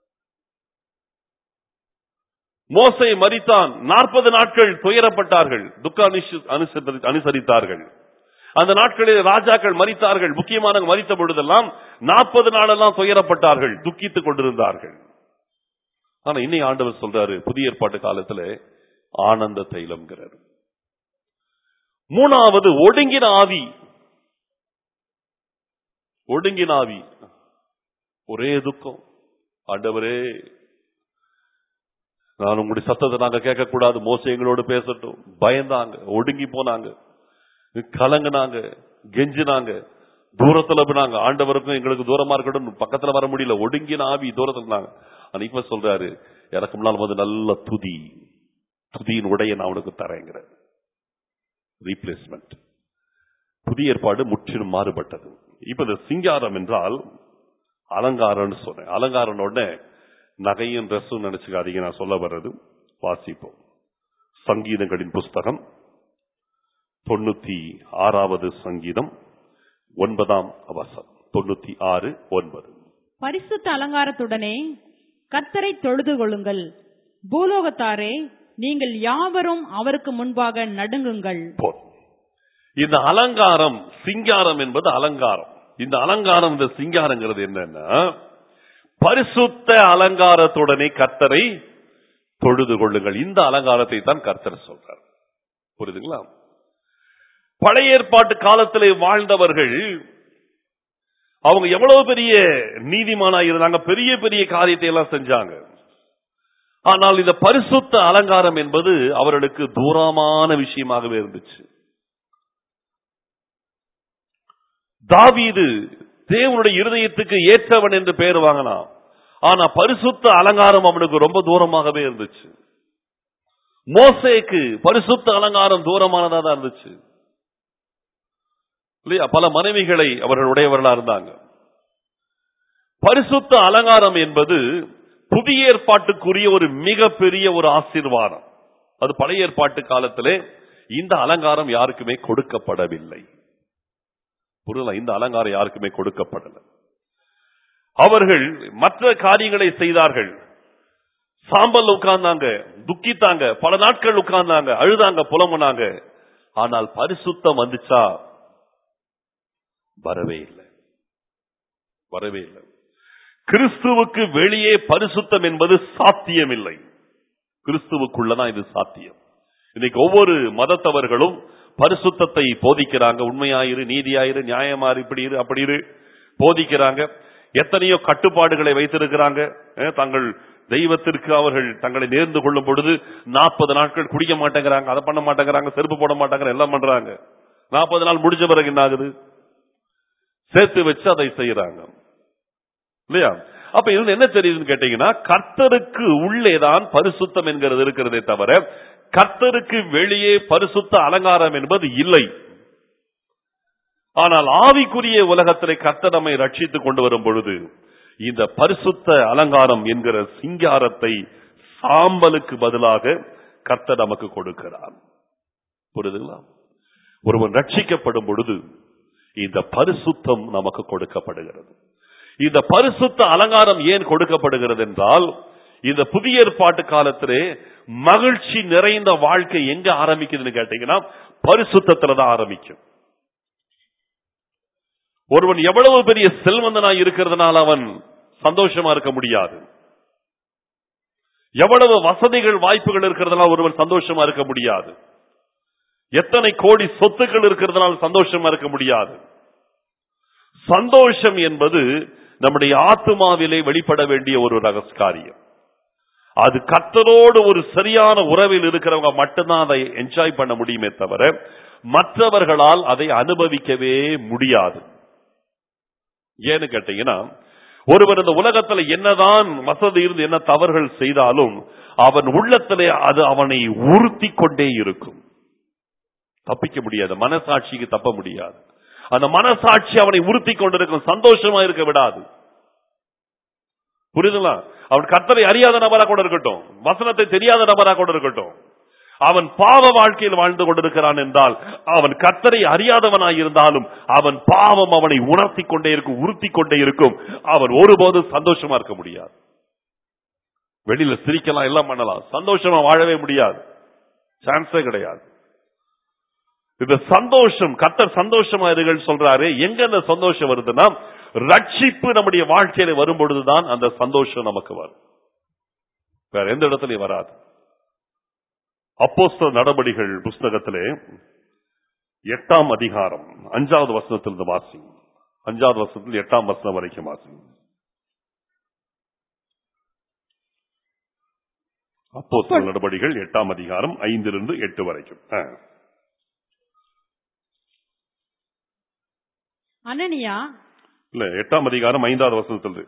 மோசை மரித்தான் நாற்பது நாட்கள் துயரப்பட்டார்கள் துக்க அனுச- அனுசரி- அனுசரித்தார்கள் அந்த நாட்களில் ராஜாக்கள் மரித்தார்கள் முக்கியமானவங்க மரித்த பொழுதெல்லாம் நாற்பது நாளெல்லாம் துயரப்பட்டார்கள் துக்கித்துக் கொண்டிருந்தார்கள் ஆனா இன்னை ஆண்டவர் சொல்றாரு புதிய ஏற்பாட்டு காலத்துல ஆனந்த தைலம்ங்கிறார் மூணாவது ஒடுங்கின ஆவி ஒடுங்கின ஆவி ஒரே துக்கம் ஆண்டவரே நான் உங்களுடைய சத்தத்தை நாங்க கேட்கக்கூடாது மோசம் எங்களோடு பேசட்டும் பயந்தாங்க ஒடுங்கி போனாங்க கலங்குனாங்க கெஞ்சினாங்க தூரத்துல போனாங்க ஆண்டவருக்கும் எங்களுக்கு தூரமா இருக்கட்டும் பக்கத்துல வர முடியல ஒடுங்கின ஆவி தூரத்துல இருந்தாங்க அன்னைக்கு இப்ப சொல்றாரு எனக்கு முன்னால் வந்து நல்ல துதி துதியின் உடைய நான் உனக்கு தரேங்கிற ரீப்ளேஸ்மெண்ட் புதிய ஏற்பாடு முற்றிலும் மாறுபட்டது இப்ப இந்த சிங்காரம் என்றால் அலங்காரம்னு சொன்னேன் அலங்காரம் உடனே நகையும் ட்ரெஸ்ஸும் நினைச்சுக்காதீங்க நான் சொல்ல வர்றது வாசிப்போம் சங்கீதங்களின் புஸ்தகம் தொண்ணூத்தி ஆறாவது சங்கீதம் ஒன்பதாம் அவசரம் தொண்ணூத்தி ஆறு ஒன்பது பரிசுத்த அலங்காரத்துடனே கர்த்தரை தொழுது கொள்ளுங்கள் பூலோகத்தாரே நீங்கள் யாவரும் அவருக்கு முன்பாக நடுங்குங்கள் போதும். இந்த அலங்காரம் சிங்காரம் என்பது அலங்காரம் இந்த அலங்காரம் இந்த சிங்காரங்கிறது என்னன்னா பரிசுத்த அலங்காரத்துடனே கர்த்தரை தொழுது கொள்ளுங்கள் இந்த அலங்காரத்தை தான் கர்த்தர் சொல்றார் புரியுதுங்களா பழைய ஏற்பாட்டு காலத்திலே வாழ்ந்தவர்கள் அவங்க எவ்வளவு பெரிய நீதிமானா இருந்தாங்க பெரிய பெரிய காரியத்தை எல்லாம் செஞ்சாங்க ஆனால் இந்த பரிசுத்த அலங்காரம் என்பது அவர்களுக்கு தூரமான விஷயமாகவே இருந்துச்சு தாவீது தேவனுடைய இருதயத்துக்கு ஏற்றவன் என்று பெயர் வாங்கினான் ஆனா பரிசுத்த அலங்காரம் அவனுக்கு ரொம்ப தூரமாகவே இருந்துச்சு மோசேக்கு பரிசுத்த அலங்காரம் தூரமானதா தான் இருந்துச்சு இல்லையா பல மனைவிகளை அவர்கள் உடையவர்களா இருந்தாங்க பரிசுத்த அலங்காரம் என்பது புதிய ஏற்பாட்டுக்குரிய ஒரு மிகப்பெரிய ஒரு ஆசீர்வாதம் அது பழைய ஏற்பாட்டு காலத்திலே இந்த அலங்காரம் யாருக்குமே கொடுக்கப்படவில்லை புரியல இந்த அலங்காரம் யாருக்குமே கொடுக்கப்படல அவர்கள் மற்ற காரியங்களை செய்தார்கள் சாம்பல் உட்கார்ந்தாங்க துக்கித்தாங்க பல நாட்கள் உட்கார்ந்தாங்க அழுதாங்க புலம்புனாங்க ஆனால் பரிசுத்தம் வந்துச்சா வரவே இல்லை வரவே இல்லை கிறிஸ்துவுக்கு வெளியே பரிசுத்தம் என்பது சாத்தியமில்லை கிறிஸ்துவுக்குள்ளதான் இது சாத்தியம் இன்னைக்கு ஒவ்வொரு மதத்தவர்களும் பரிசுத்தத்தை போதிக்கிறாங்க உண்மையாயிரு நீதியாயிரு நியாயமாறு இப்படி இரு அப்படி இரு போதிக்கிறாங்க எத்தனையோ கட்டுப்பாடுகளை வைத்திருக்கிறாங்க அஹ், தங்கள் தெய்வத்திற்கு அவர்கள் தங்களை நேர்ந்து கொள்ளும் பொழுது நாற்பது நாட்கள் குடிக்க மாட்டேங்கிறாங்க அதை பண்ண மாட்டேங்கிறாங்க செருப்பு போட மாட்டேங்கிறாங்க எல்லாம் பண்றாங்க நாற்பது நாள் முடிஞ்ச பிறகு என்ன ஆகுது சேர்த்து வச்சு அதை செய்யறாங்க இல்லையா அப்ப இதுல என்ன தெரியுதுன்னு கேட்டீங்கன்னா கர்த்தருக்கு உள்ளேதான் பரிசுத்தம் என்கிறது இருக்கிறதே தவிர கர்த்தருக்கு வெளியே பரிசுத்த அலங்காரம் என்பது இல்லை ஆனால் ஆவிக்குரிய உலகத்திலே கர்த்தர் நம்மை ரட்சித்துக் கொண்டு வரும் பொழுது இந்த பரிசுத்த அலங்காரம் என்கிற சிங்காரத்தை சாம்பலுக்கு பதிலாக கர்த்தர் நமக்கு கொடுக்கிறார் புரியுதுங்களா ஒருவன் ரட்சிக்கப்படும் பொழுது இந்த பரிசுத்தம் நமக்கு கொடுக்கப்படுகிறது இந்த பரிசுத்த அலங்காரம் ஏன் கொடுக்கப்படுகிறது என்றால் இந்த புதிய ஏற்பாட்டு காலத்திலே மகிழ்ச்சி நிறைந்த வாழ்க்கை எங்க ஆரம்பிக்குதுன்னு கேட்டீங்கன்னா பரிசுத்தத்துல தான் ஆரம்பிக்கும் ஒருவன் எவ்வளவு பெரிய செல்வந்தனாய் இருக்கிறதுனால அவன் சந்தோஷமா இருக்க முடியாது எவ்வளவு வசதிகள் வாய்ப்புகள் இருக்கிறதுனால ஒருவன் சந்தோஷமா இருக்க முடியாது எத்தனை கோடி சொத்துக்கள் இருக்கிறதுனால சந்தோஷமா இருக்க முடியாது சந்தோஷம் என்பது நம்முடைய ஆத்மாவிலே வெளிப்பட வேண்டிய ஒரு ரகசிய காரியம் அது கர்த்தரோடு ஒரு சரியான உறவில் இருக்கிறவங்க மட்டும்தான் அதை என்ஜாய் பண்ண முடியுமே தவிர மற்றவர்களால் அதை அனுபவிக்கவே முடியாது ஏன்னு கேட்டீங்கன்னா ஒருவர் இந்த உலகத்துல என்னதான் வசதி இருந்து என்ன தவறுகள் செய்தாலும் அவன் உள்ளத்திலே அது அவனை உறுத்தி கொண்டே இருக்கும் தப்பிக்க முடியாது மனசாட்சிக்கு தப்ப முடியாது அந்த மனசாட்சி அவனை உறுத்தி கொண்டிருக்கும் சந்தோஷமா இருக்க விடாது புரியுதுங்களா அவன் கர்த்தரை அறியாத நபரா கூட இருக்கட்டும் வசனத்தை தெரியாத நபரா கூட இருக்கட்டும் அவன் பாவ வாழ்க்கையில் வாழ்ந்து கொண்டிருக்கிறான் என்றால் அவன் கர்த்தரை அறியாதவனாய் இருந்தாலும் அவன் பாவம் அவனை உணர்த்தி கொண்டே இருக்கும் உறுத்தி கொண்டே இருக்கும் அவன் ஒருபோதும் சந்தோஷமா இருக்க முடியாது வெளியில சிரிக்கலாம் எல்லாம் பண்ணலாம் சந்தோஷமா வாழவே முடியாது சான்ஸே கிடையாது இந்த சந்தோஷம் கர்த்தர் சந்தோஷமா இருங்கள் சொல்றாரு எங்க அந்த சந்தோஷம் வருதுன்னா ரட்சிப்பு நம்முடைய வாழ்க்கையில வரும் பொழுதுதான் அந்த சந்தோஷம் நமக்கு வரும் வேற எந்த இடத்துலயும் வராது அப்போஸ்தல நடபடிகள் புஸ்தகத்திலே எட்டாம் அதிகாரம் அஞ்சாவது வசனத்திலிருந்து வாசி அஞ்சாவது வசனத்தில் எட்டாம் வசனம் வரைக்கும் வாசி அப்போஸ்தல நடபடிகள் எட்டாம் அதிகாரம் ஐந்திலிருந்து எட்டு வரைக்கும் ஆ. அனனியா இல்ல எட்டாம் அதிகாரம் ஐந்தாவது வசனத்தில்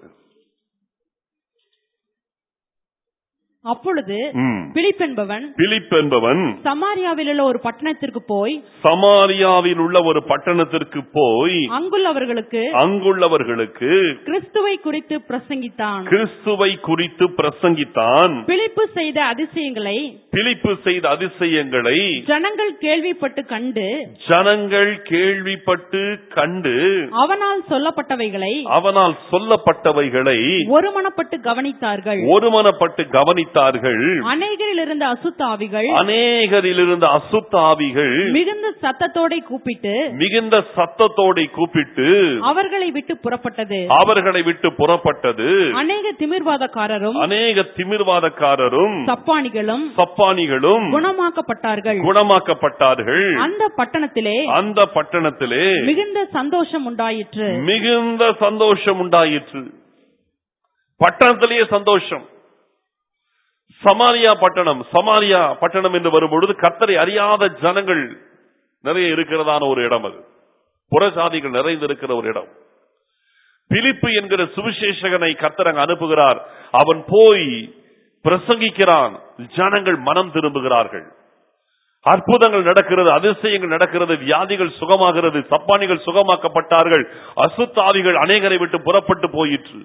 அப்பொழுது ம். பிலிப் என்பவன் பிலிப் என்பவன் சமாரியாவில் உள்ள ஒரு பட்டணத்திற்கு போய் சமாரியாவில் உள்ள ஒரு பட்டணத்திற்கு போய் அங்குள்ளவர்களுக்கு அங்குள்ளவர்களுக்கு கிறிஸ்துவை குறித்து பிரசங்கித்தான் கிறிஸ்துவை குறித்து பிரசங்கித்தான் பிலிப்பு செய்த அதிசயங்களை பிலிப்பு செய்த அதிசயங்களை ஜனங்கள் கேள்விப்பட்டு கண்டு ஜனங்கள் கேள்விப்பட்டு கண்டு அவனால் சொல்லப்பட்டவைகளை அவனால் சொல்லப்பட்டவைகளை ஒருமனப்பட்டு கவனித்தார்கள் ஒருமனப்பட்டு கவனித்தார்கள் அநேகரில் இருந்த அசுத்தாவிகள் அநேகரில் இருந்த அசுத்தாவிகள் மிகுந்த சத்தத்தோட கூப்பிட்டு மிகுந்த சத்தத்தோட கூப்பிட்டு அவர்களை விட்டு புறப்பட்டது அவர்களை விட்டு புறப்பட்டது அநேக திமிர்வாதக்காரரும் அநேக திமிர்வாதக்காரரும் சப்பானிகளும் சப்பானிகளும் குணமாக்கப்பட்டார்கள் குணமாக்கப்பட்டார்கள் அந்த பட்டணத்திலே அந்த பட்டணத்திலே மிகுந்த சந்தோஷம் உண்டாயிற்று மிகுந்த சந்தோஷம் உண்டாயிற்று பட்டணத்திலேயே சந்தோஷம் சமாரியா பட்டணம் சமாரியா பட்டணம் என்று வரும்பொழுது கர்த்தரை அறியாத ஜனங்கள் நிறைய இருக்கிறதான ஒரு இடம் அது புறஜாதிகள் நிறைந்திருக்கிற ஒரு இடம் பிலிப்பு என்கிற சுவிசேஷகனை கர்த்தரங்க அனுப்புகிறார் அவன் போய் பிரசங்கிக்கிறான் ஜனங்கள் மனம் திரும்புகிறார்கள் அற்புதங்கள் நடக்கிறது அதிசயங்கள் நடக்கிறது வியாதிகள் சுகமாகிறது சப்பானிகள் சுகமாக்கப்பட்டார்கள் அசுத்தாவிகள் அநேகரை விட்டு புறப்பட்டு போயிற்று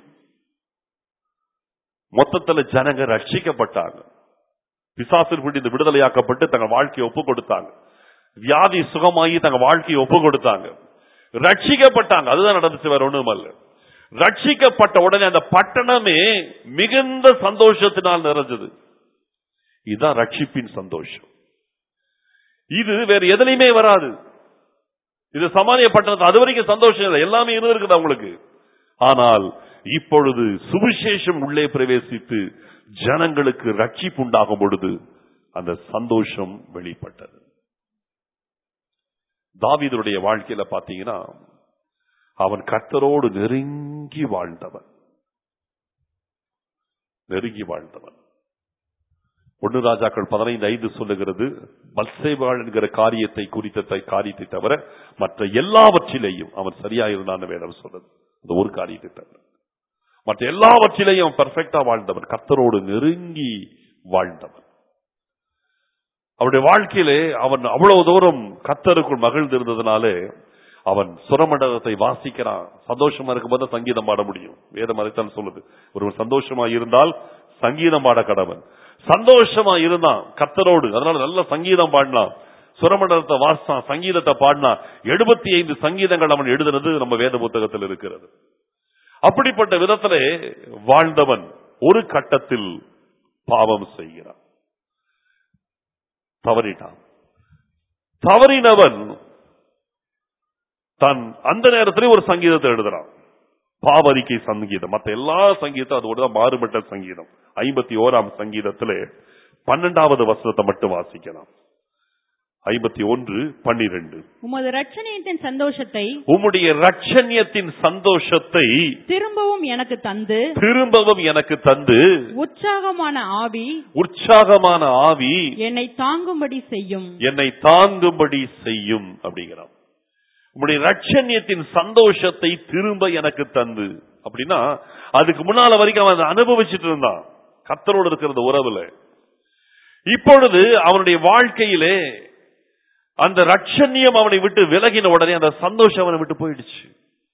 மொத்தத்துல ஜனங்க ரட்சிக்கப்பட்டாங்க பிசாசில் பிடித்து விடுதலையாக்கப்பட்டு தங்கள் வாழ்க்கையை ஒப்பு கொடுத்தாங்க வியாதி சுகமாகி தங்க வாழ்க்கையை ஒப்பு கொடுத்தாங்க ரட்சிக்கப்பட்டாங்க அதுதான் நடந்துச்சு வேற ஒண்ணும் அல்ல ரட்சிக்கப்பட்ட உடனே அந்த பட்டணமே மிகுந்த சந்தோஷத்தினால் நிறைஞ்சது இதுதான் ரட்சிப்பின் சந்தோஷம் இது வேற எதுலையுமே வராது இது சமானிய பட்டணத்தில் அது வரைக்கும் சந்தோஷம் இல்லை எல்லாமே இருந்திருக்குது அவங்களுக்கு ஆனால் இப்பொழுது சுவிசேஷம் உள்ளே பிரவேசித்து ஜனங்களுக்கு ரட்சிப்பு உண்டாகும் பொழுது அந்த சந்தோஷம் வெளிப்பட்டது தாவீதுடைய வாழ்க்கையில பாத்தீங்கன்னா அவன் கர்த்தரோடு நெருங்கி வாழ்ந்தவன் நெருங்கி வாழ்ந்தவன் ஒன்னு ராஜாக்கள் பதினைந்து ஐந்து சொல்லுகிறது பல்சேவாள் என்கிற காரியத்தை குறித்த த- காரியத்தை தவிர மற்ற எல்லாவற்றிலேயும் அவன் சரியா இருந்தான்னு வேதம் சொல்றது அந்த ஒரு காரியத்தை தவிர மற்ற எல்லாவற்றிலேயும் அவன் பெர்ஃபெக்டா வாழ்ந்தவன் கர்த்தரோடு நெருங்கி வாழ்ந்தவன் அவருடைய வாழ்க்கையிலே அவன் அவ்வளவு தூரம் கத்தருக்குள் மகிழ்ந்திருந்ததுனாலே அவன் சுரமண்டலத்தை வாசிக்கிறான் சந்தோஷமா இருக்கும்போது சங்கீதம் பாட முடியும் வேதம் அதைத்தான் சொல்லுது ஒருவன் சந்தோஷமா இருந்தால் சங்கீதம் பாட கடவன் சந்தோஷமா இருந்தான் கத்தரோடு அதனால நல்ல சங்கீதம் பாடினான் சுரமண்டலத்தை வாசித்தான் சங்கீதத்தை பாடினான் எழுபத்தி ஐந்து சங்கீதங்கள் அவன் எழுதுனது நம்ம வேத புத்தகத்தில் இருக்கிறது அப்படிப்பட்ட விதத்திலே வாழ்ந்தவன் ஒரு கட்டத்தில் பாவம் செய்கிறான் தவறிட்டான் தவறினவன் தன் அந்த நேரத்திலே ஒரு சங்கீதத்தை எழுதுறான் பாவரிக்கை சங்கீதம் மற்ற எல்லா சங்கீதம் அதோட தான் மாறுபட்ட சங்கீதம் ஐம்பத்தி ஓராம் சங்கீதத்திலே பன்னெண்டாவது வசனத்தை மட்டும் வாசிக்கலாம் ஐம்பத்தி ஒன்று பன்னிரண்டு உமது ரட்சணியத்தின் சந்தோஷத்தை உம்முடைய ரட்சண்யத்தின் சந்தோஷத்தை திரும்பவும் எனக்கு தந்து திரும்பவும் எனக்கு தந்து உற்சாகமான ஆவி உற்சாகமான ஆவி என்னை தாங்கும்படி செய்யும் என்னை தாங்கும்படி செய்யும் அப்படிங்கிறான் உம்முடைய ரட்சண்யத்தின் சந்தோஷத்தை திரும்ப எனக்கு தந்து அப்படின்னா அதுக்கு முன்னால வரைக்கும் அவன் அதை அனுபவிச்சுட்டு இருந்தான் கத்தரோடு இருக்கிற உறவுல இப்பொழுது அவனுடைய வாழ்க்கையிலே அந்த ரட்சண்யம் அவனை விட்டு விலகின உடனே அந்த சந்தோஷம் அவனை விட்டு போயிடுச்சு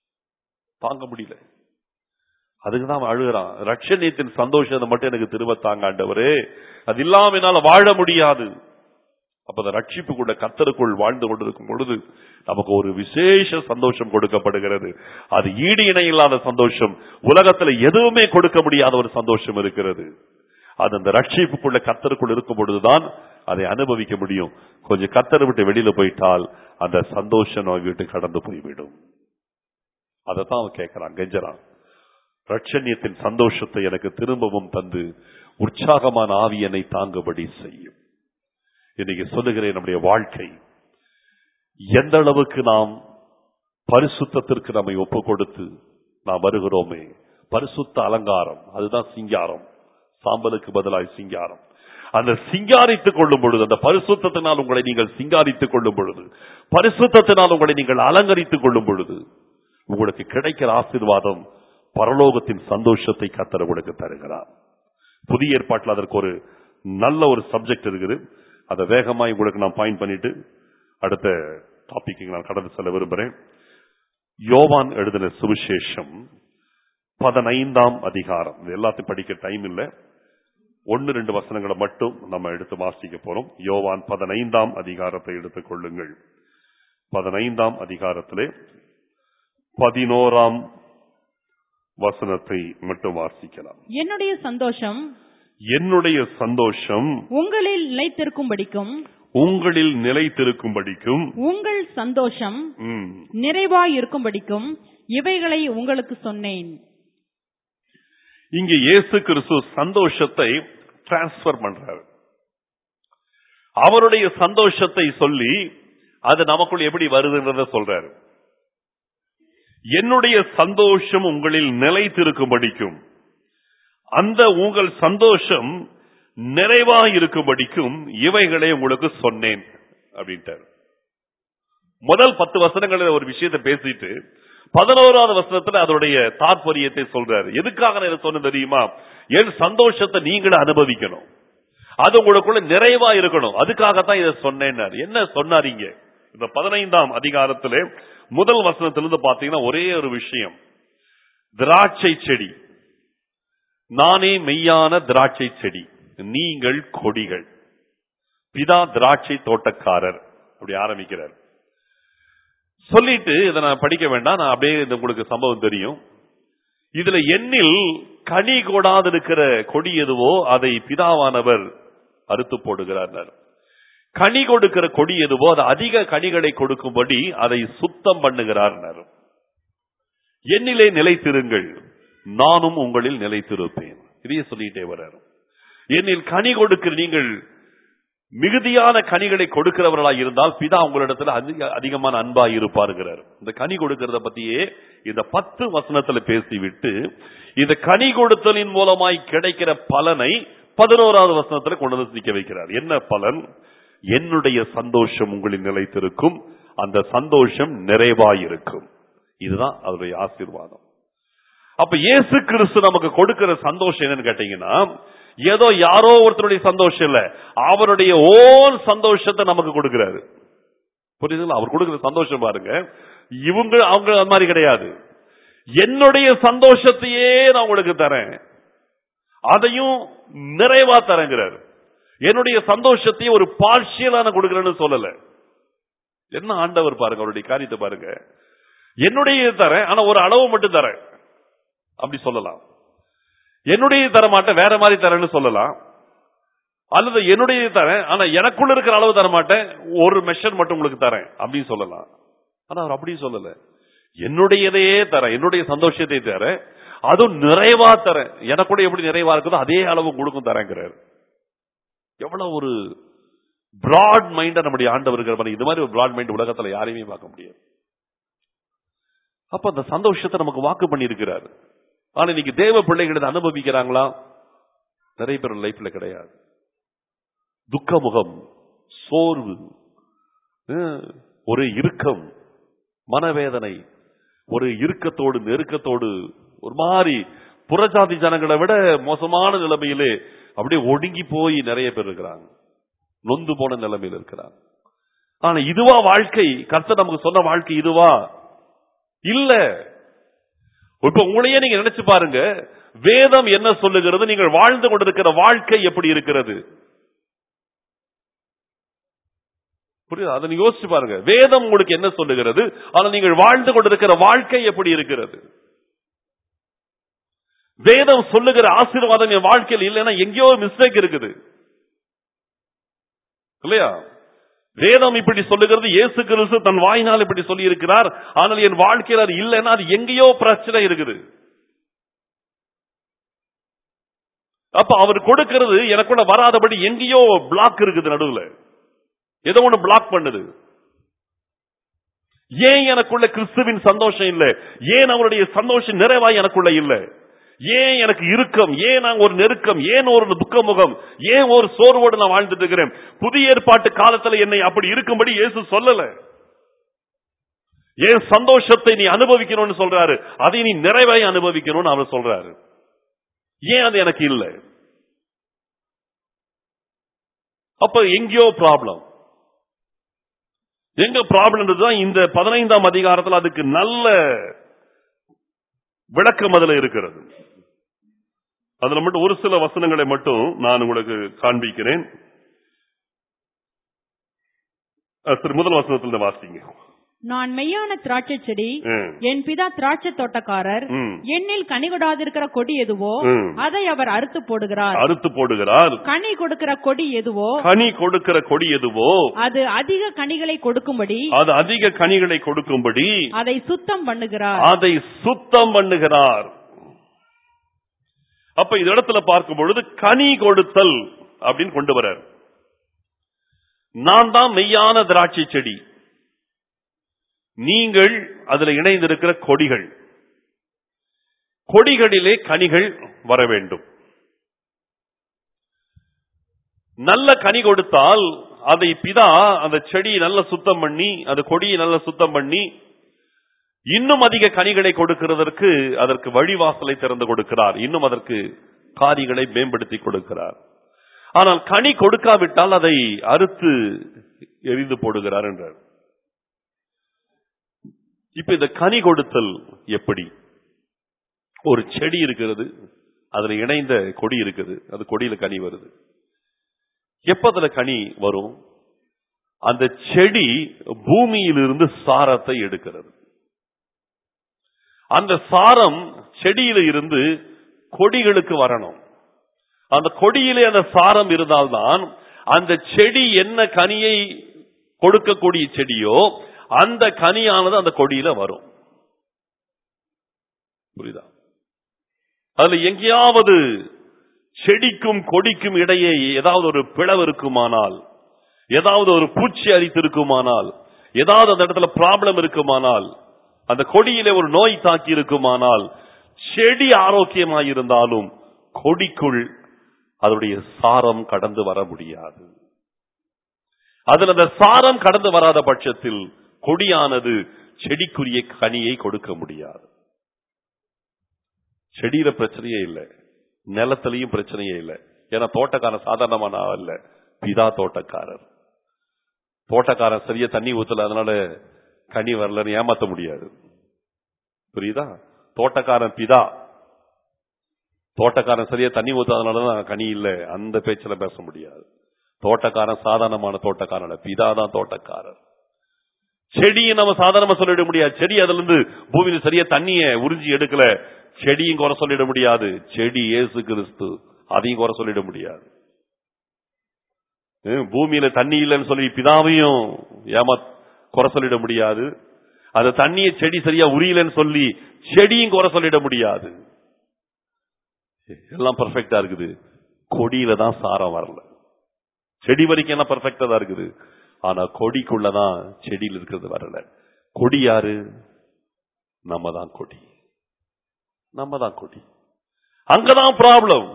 தாங்க முடியல அதுக்குதான் அவன் அழுகிறான் ரட்சண்யத்தின் சந்தோஷத்தை மட்டும் எனக்கு திரும்ப தாங்க ஆண்டவரே அது இல்லாம என்னால வாழ முடியாது அப்ப அந்த ரட்சிப்புக்குள்ள கத்தருக்குள் வாழ்ந்து கொண்டிருக்கும் பொழுது நமக்கு ஒரு விசேஷ சந்தோஷம் கொடுக்கப்படுகிறது அது ஈடு இணை இல்லாத சந்தோஷம் உலகத்துல எதுவுமே கொடுக்க முடியாத ஒரு சந்தோஷம் இருக்கிறது அது அந்த ரட்சிப்புக்குள்ள கத்தருக்குள் இருக்கும் பொழுதுதான் அதை அனுபவிக்க முடியும் கொஞ்சம் கத்தரை விட்டு வெளியில போயிட்டால் அந்த சந்தோஷம் நம்ம வீட்டு கடந்து போய்விடும் அதைத்தான் அவன் கேட்கிறான் கெஞ்சறான் ரட்சண்யத்தின் சந்தோஷத்தை எனக்கு திரும்பவும் தந்து உற்சாகமான ஆவியனை தாங்கும்படி செய்யும் இன்னைக்கு சொல்லுகிறேன் நம்முடைய வாழ்க்கை எந்த அளவுக்கு நாம் பரிசுத்தத்திற்கு நம்மை ஒப்பு கொடுத்து நாம் வருகிறோமே பரிசுத்த அலங்காரம் அதுதான் சிங்காரம் சாம்பலுக்கு பதிலாய் சிங்காரம் அந்த சிங்காரித்துக் கொள்ளும் பொழுது அந்த பரிசுத்தத்தினால் உங்களை நீங்கள் சிங்காரித்துக் கொள்ளும் பொழுது பரிசுத்தத்தினால் உங்களை நீங்கள் அலங்கரித்துக் கொள்ளும் பொழுது உங்களுக்கு கிடைக்கிற ஆசீர்வாதம் பரலோகத்தின் சந்தோஷத்தை கத்தர் உங்களுக்கு தருகிறார் புதிய ஏற்பாட்டில் அதற்கு ஒரு நல்ல ஒரு சப்ஜெக்ட் இருக்குது அதை வேகமாய் உங்களுக்கு நான் பாயிண்ட் பண்ணிட்டு அடுத்த டாபிக் நான் கடந்து செல்ல விரும்புகிறேன் யோவான் எழுதின சுவிசேஷம் பதினைந்தாம் அதிகாரம் இது எல்லாத்தையும் படிக்க டைம் இல்லை ஒன்னு ரெண்டு வசனங்களை மட்டும் நம்ம எடுத்து வாசிக்க போறோம் யோவான் பதினைந்தாம் அதிகாரத்தை எடுத்துக் கொள்ளுங்கள் பதினைந்தாம் அதிகாரத்திலே பதினோராம் வசனத்தை மட்டும் வாசிக்கலாம் என்னுடைய சந்தோஷம் என்னுடைய சந்தோஷம் உங்களில் நிலைத்திருக்கும்படிக்கும் உங்களில் நிலைத்திருக்கும்படிக்கும் உங்கள் சந்தோஷம் ம், நிறைவாய் இருக்கும்படிக்கும் இவைகளை உங்களுக்கு சொன்னேன் இங்க இயேசு கிறிஸ்து சந்தோஷத்தை டிரான்ஸ்பர் பண்றாரு அவருடைய சந்தோஷத்தை சொல்லி அது நமக்குள் எப்படி வருதுன்றத சொல்றாரு என்னுடைய சந்தோஷம் உங்களில் நிலைத்திருக்கும்படிக்கும் அந்த உங்கள் சந்தோஷம் நிறைவா இருக்கும்படிக்கும் இவைகளை உங்களுக்கு சொன்னேன் அப்படின்ட்டார் முதல் பத்து வசனங்களில் ஒரு விஷயத்தை பேசிட்டு பதினோராவது வசனத்துல அதனுடைய தாற்பயத்தை சொல்றாரு எதுக்காக நான் இதை சொன்ன தெரியுமா என் சந்தோஷத்தை நீங்களும் அனுபவிக்கணும் அது உங்களுக்குள்ள நிறைவா இருக்கணும் அதுக்காகத்தான் இதை சொன்னேன்னாரு என்ன சொன்னாரீங்க இந்த பதினைந்தாம் அதிகாரத்திலே முதல் வசனத்திலிருந்து பாத்தீங்கன்னா ஒரே ஒரு விஷயம் திராட்சை செடி நானே மெய்யான திராட்சை செடி நீங்கள் கொடிகள் பிதா திராட்சை தோட்டக்காரர் அப்படி ஆரம்பிக்கிறார் சொல்லிட்டு இதை நான் படிக்க வேண்டாம் நான் அப்படியே இது உங்களுக்கு சம்பவம் தெரியும் இதுல எண்ணில் கனி கொடாது இருக்கிற கொடி எதுவோ அதை பிதாவானவர் அறுத்து போடுகிறார் கனி கொடுக்கிற கொடி எதுவோ அது அதிக கனிகளை கொடுக்கும்படி அதை சுத்தம் பண்ணுகிறார் என்னிலே நிலைத்திருங்கள் நானும் உங்களில் நிலைத்திருப்பேன் இதையே சொல்லிட்டே வர்றார் என்னில் கனி கொடுக்கிற நீங்கள் மிகுதியான கனிகளை கொடுக்கிறவர்களாக இருந்தால் பிதா உங்களிடத்துல அதிக அதிகமான அன்பா இருப்பாருங்கிறார் இந்த கனி கொடுக்கிறத பத்தியே இந்த பத்து வசனத்துல பேசிவிட்டு இந்த கனி கொடுத்தலின் மூலமாய் கிடைக்கிற பலனை பதினோராவது வசனத்துல கொண்டு வந்து நிக்க வைக்கிறார் என்ன பலன் என்னுடைய சந்தோஷம் உங்களின் நிலைத்திருக்கும் அந்த சந்தோஷம் நிறைவாயிருக்கும் இதுதான் அதனுடைய ஆசீர்வாதம் அப்ப இயேசு கிறிஸ்து நமக்கு கொடுக்கிற சந்தோஷம் என்னன்னு கேட்டீங்கன்னா ஏதோ யாரோ ஒருத்தருடைய சந்தோஷம் இல்ல அவருடைய ஓன் சந்தோஷத்தை நமக்கு கொடுக்கிறாரு புரியுதுங்களா அவர் கொடுக்கிற சந்தோஷம் பாருங்க இவங்க அவங்க அந்த மாதிரி கிடையாது என்னுடைய சந்தோஷத்தையே நான் உங்களுக்கு தரேன் அதையும் நிறைவா தரேங்கிறார் என்னுடைய சந்தோஷத்தையும் ஒரு பார்ஷியலான கொடுக்கிறேன்னு சொல்லல என்ன ஆண்டவர் பாருங்க அவருடைய காரியத்தை பாருங்க என்னுடைய தரேன் ஆனா ஒரு அளவு மட்டும் தரேன் அப்படி சொல்லலாம் என்னுடைய தர மாட்டேன் வேற மாதிரி தரேன்னு சொல்லலாம் அல்லது என்னுடைய தரேன் ஆனா எனக்குள்ள இருக்கிற அளவு தர மாட்டேன் ஒரு மெஷர் மட்டும் உங்களுக்கு தரேன் அப்படின்னு சொல்லலாம் ஆனா அவர் அப்படி சொல்லல என்னுடையதையே தரேன் என்னுடைய சந்தோஷத்தை தரேன் அதுவும் நிறைவா தரேன் எனக்கூட எப்படி நிறைவா இருக்குதோ அதே அளவு கொடுக்கும் தரேங்கிறார் எவ்வளவு ஒரு பிராட் மைண்டா நம்முடைய ஆண்டவர் இருக்கிற பாருங்க. இது மாதிரி ஒரு பிராட் மைண்ட் உலகத்துல யாரையுமே பார்க்க முடியாது அப்ப அந்த சந்தோஷத்தை நமக்கு வாக்கு பண்ணி இருக்கிறார் ஆனா இன்னைக்கு தேவ பிள்ளைகள் இதை அனுபவிக்கிறாங்களா நிறைய பேர் லைஃப்ல கிடையாது துக்க முகம் சோர்வு அஹ், ஒரு இறுக்கம் மனவேதனை ஒரு இறுக்கத்தோடு நெருக்கத்தோடு ஒரு மாதிரி புறஜாதி ஜனங்களை விட மோசமான நிலைமையிலே அப்படியே ஒடுங்கி போய் நிறைய பேர் இருக்கிறாங்க நொந்து போன நிலைமையில் இருக்கிறாங்க ஆனா இதுவா வாழ்க்கை கர்த்தர் நமக்கு சொன்ன வாழ்க்கை இதுவா இல்ல இப்ப உங்களையே நீங்க நினைச்சு பாருங்க வேதம் என்ன சொல்லுகிறது நீங்கள் வாழ்ந்து கொண்டிருக்கிற வாழ்க்கை எப்படி இருக்கிறது புரியுதா அதை நீங்க யோசிச்சு பாருங்க வேதம் உங்களுக்கு என்ன சொல்லுகிறது ஆனா நீங்கள் வாழ்ந்து கொண்டிருக்கிற வாழ்க்கை எப்படி இருக்கிறது வேதம் சொல்லுகிற ஆசீர்வாதம் என் வாழ்க்கையில் இல்லைன்னா எங்கேயோ மிஸ்டேக் இருக்குது இல்லையா வேதம் இப்படி சொல்லுகிறது இயேசு கிறிஸ்து தன் வாயினால் இப்படி சொல்லி இருக்கிறார் ஆனால் என் வாழ்க்கையில் அது இல்லைன்னா அது எங்கேயோ பிரச்சனை இருக்குது அப்ப அவர் கொடுக்கிறது எனக்குள்ள வராதபடி எங்கேயோ பிளாக் இருக்குது நடுவுல ஏதோ ஒண்ணு பிளாக் பண்ணுது ஏன் எனக்குள்ள கிறிஸ்துவின் சந்தோஷம் இல்ல ஏன் அவருடைய சந்தோஷம் நிறைவாய் எனக்குள்ள இல்ல ஏன் எனக்கு இறுக்கம் ஏன் நான் ஒரு நெருக்கம் ஏன் ஒரு துக்க முகம் ஏன் ஒரு சோர்வோடு நான் வாழ்ந்துட்டு இருக்கிறேன் புதிய ஏற்பாட்டு காலத்துல என்னை அப்படி இருக்கும்படி இயேசு சொல்லல ஏன் சந்தோஷத்தை நீ அனுபவிக்கணும்னு சொல்றாரு அதை நீ நிறைவாய் அனுபவிக்கணும்னு அவர் சொல்றாரு ஏன் அது எனக்கு இல்லை அப்ப எங்கேயோ ப்ராப்ளம் எங்க ப்ராப்ளம் தான் இந்த பதினைந்தாம் அதிகாரத்தில் அதுக்கு நல்ல விளக்கம் அதுல இருக்கிறது அதுல மட்டும் ஒரு சில வசனங்களை மட்டும் நான் உங்களுக்கு காண்பிக்கிறேன் அஹ் சரி முதல் வசனத்துல வாசிங்க நான் மெய்யான திராட்சை செடி ம். என் பிதா திராட்சை தோட்டக்காரர் ம். எண்ணில் கனி கொடாதிருக்கிற கொடி எதுவோ ம். அதை அவர் அறுத்து போடுகிறார் அறுத்து போடுகிறார் கனி கொடுக்கிற கொடி எதுவோ கனி கொடுக்கிற கொடி எதுவோ அது அதிக கனிகளை கொடுக்கும்படி அது அதிக கனிகளை கொடுக்கும்படி அதை சுத்தம் பண்ணுகிறார் அதை சுத்தம் பண்ணுகிறார் அப்ப இந்த இடத்துல பார்க்கும் பொழுது கனி கொடுத்தல் அப்படின்னு கொண்டு வர்றார் நான் தான் மெய்யான திராட்சை செடி நீங்கள் அதுல இணைந்திருக்கிற கொடிகள் கொடிகளிலே கனிகள் வர வேண்டும் நல்ல கனி கொடுத்தால் அதை பிதா அந்த செடியை நல்ல சுத்தம் பண்ணி அந்த கொடியை நல்ல சுத்தம் பண்ணி இன்னும் அதிக கனிகளை கொடுக்கிறதற்கு அதற்கு வழிவாசலை திறந்து கொடுக்கிறார் இன்னும் அதற்கு காரியங்களை மேம்படுத்தி கொடுக்கிறார் ஆனால் கனி கொடுக்காவிட்டால் அதை அறுத்து எரிந்து போடுகிறார் என்றார் இப்ப இந்த கனி கொடுத்தல் எப்படி ஒரு செடி இருக்கிறது அதுல இணைந்த கொடி இருக்குது அது கொடியில கனி வருது எப்ப அதுல கனி வரும் அந்த செடி பூமியிலிருந்து சாரத்தை எடுக்கிறது அந்த சாரம் செடியில இருந்து கொடிகளுக்கு வரணும் அந்த கொடியிலே அந்த சாரம் இருந்தால்தான் அந்த செடி என்ன கனியை கொடுக்கக்கூடிய செடியோ அந்த கனியானது அந்த கொடியில வரும் புரியுதா அதுல எங்கேயாவது செடிக்கும் கொடிக்கும் இடையே ஏதாவது ஒரு பிளவு இருக்குமானால் ஏதாவது ஒரு பூச்சி அரித்திருக்குமானால் ஏதாவது அந்த இடத்துல ப்ராப்ளம் இருக்குமானால் அந்த கொடியிலே ஒரு நோய் தாக்கி இருக்குமானால் செடி ஆரோக்கியமாயிருந்தாலும் கொடிக்குள் அதனுடைய சாரம் கடந்து வர முடியாது அதில் அந்த சாரம் கடந்து வராத பட்சத்தில் கொடியானது செடிக்குரிய கனியை கொடுக்க முடியாது செடியில பிரச்சனையே இல்லை நிலத்திலையும் பிரச்சனையே இல்லை ஏன்னா தோட்டக்காரன் சாதாரணமான ஆள் இல்ல பிதா தோட்டக்காரர் தோட்டக்காரன் சரியா தண்ணி ஊத்தல அதனால கனி வரலன்னு ஏமாத்த முடியாது புரியுதா தோட்டக்காரன் பிதா தோட்டக்காரன் சரியா தண்ணி ஊத்தாதனாலதான் கனி இல்ல அந்த பேச்சில பேச முடியாது தோட்டக்காரன் சாதாரணமான தோட்டக்காரன் இல்ல பிதா தான் தோட்டக்காரர் செடியை நம்ம சாதாரணமா சொல்லிட முடியாது செடி அதுல இருந்து பூமியில சரியா தண்ணிய உறிஞ்சி எடுக்கல செடியும் குறை சொல்லிட முடியாது செடி இயேசு கிறிஸ்து அதையும் குறை சொல்லிட முடியாது ஹம், பூமியில தண்ணி இல்லைன்னு சொல்லி பிதாவையும் ஏமா குறை சொல்லிட முடியாது அந்த தண்ணியை செடி சரியா உரியலன்னு சொல்லி செடியும் குறை சொல்லிட முடியாது எல்லாம் பர்ஃபெக்டா இருக்குது கொடியில தான் சாரம் வரல செடி வரைக்கும் எல்லாம் பர்ஃபெக்டா தான் இருக்குது ஆனா கொடிக்குள்ளதான் செடியில் இருக்கிறது வரல கொடி யாரு நம்ம தான் கொடி நம்ம தான் கொடி அங்கதான் ப்ராப்ளம்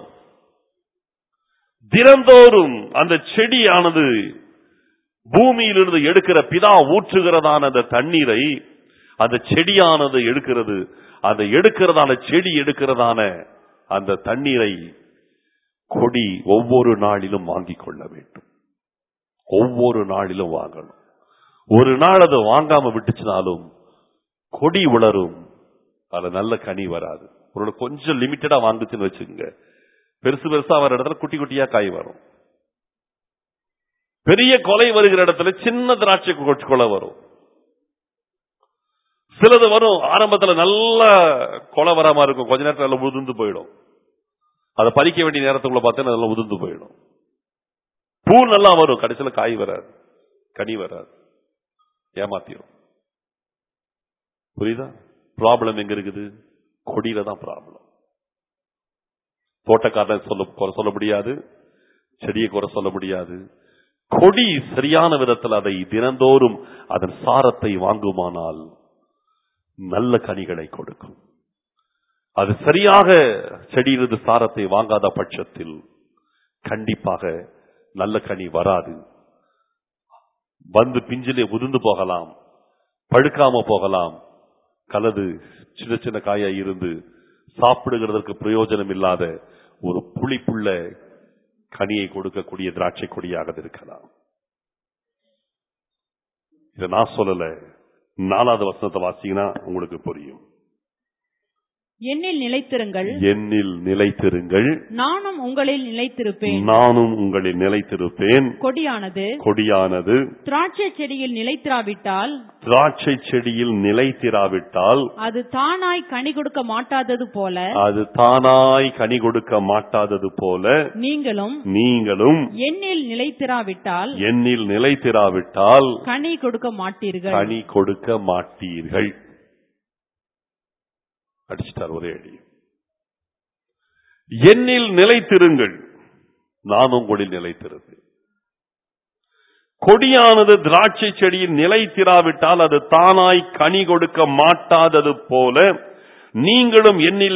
தினந்தோறும் அந்த செடியானது பூமியிலிருந்து எடுக்கிற பிதா ஊற்றுகிறதான அந்த தண்ணீரை அந்த செடியானது எடுக்கிறது அந்த எடுக்கிறதான செடி எடுக்கிறதான அந்த தண்ணீரை கொடி ஒவ்வொரு நாளிலும் வாங்கிக் கொள்ள வேண்டும் ஒவ்வொரு நாளிலும் வாங்கணும் ஒரு நாள் அதை வாங்காம விட்டுச்சுனாலும் கொடி உளரும் அதுல நல்ல கனி வராது ஒரு கொஞ்சம் லிமிட்டடா வாங்குச்சுன்னு வச்சுக்கோங்க பெருசு பெருசா வர இடத்துல குட்டி குட்டியா காய் வரும் பெரிய கொலை வருகிற இடத்துல சின்ன திராட்சை கொ- கொலை வரும் சிலது வரும் ஆரம்பத்துல நல்ல கொலை வராம இருக்கும் கொஞ்ச நேரத்துல நல்லா உதிர்ந்து போயிடும் அதை பறிக்க வேண்டிய நேரத்துக்குள்ள பார்த்தா நல்லா உதிர்ந்து போயிடும் பூ நல்லா வரும் கடைசியில காய் வராது கனி வராது ஏமாத்திரும் புரியுதா ப்ராப்ளம் எங்க இருக்குது கொடியில தான் ப்ராப்ளம் தோட்டக்காரனை சொல்ல குறை சொல்ல முடியாது செடியை குறை சொல்ல முடியாது கொடி சரியான விதத்தில் அதை தினந்தோறும் அதன் சாரத்தை வாங்குமானால் நல்ல கனிகளை கொடுக்கும் அது சரியாக செடியிலிருந்து சாரத்தை வாங்காத பட்சத்தில் கண்டிப்பாக நல்ல கனி வராது வந்து பிஞ்சிலே உதிர்ந்து போகலாம் பழுக்காம போகலாம் கலது சின்ன சின்ன காயா இருந்து சாப்பிடுகிறதற்கு பிரயோஜனம் இல்லாத ஒரு புளிப்புள்ள கனியை கொடுக்கக்கூடிய திராட்சை கொடியாக அது இருக்கலாம் இதை நான் சொல்லல நாலாவது வசனத்தை வாசிங்கன்னா உங்களுக்கு புரியும் என்னில் நிலைத்திருங்கள் என்னில் நிலைத்திருங்கள் நானும் உங்களில் நிலைத்திருப்பேன் நானும் உங்களில் நிலைத்திருப்பேன் கொடியானது கொடியானது திராட்சை செடியில் நிலைத்திராவிட்டால் திராட்சை செடியில் நிலைத்திராவிட்டால் அது தானாய் கனி கொடுக்க மாட்டாதது போல அது தானாய் கனி கொடுக்க மாட்டாதது போல நீங்களும் நீங்களும் என்னில் நிலைத்திராவிட்டால் என்னில் நிலைத்திராவிட்டால் கனி கொடுக்க மாட்டீர்கள் கனி கொடுக்க மாட்டீர்கள் அடிச்சிட்டார் ஒரே அடி என்னில் நிலைத்திருங்கள் நான் உங்களில் நிலைத்திருப்பேன் கொடியானது திராட்சை செடியில் நிலைத்திராவிட்டால் அது தானாய் கனி கொடுக்க மாட்டாதது போல நீங்களும் என்னில்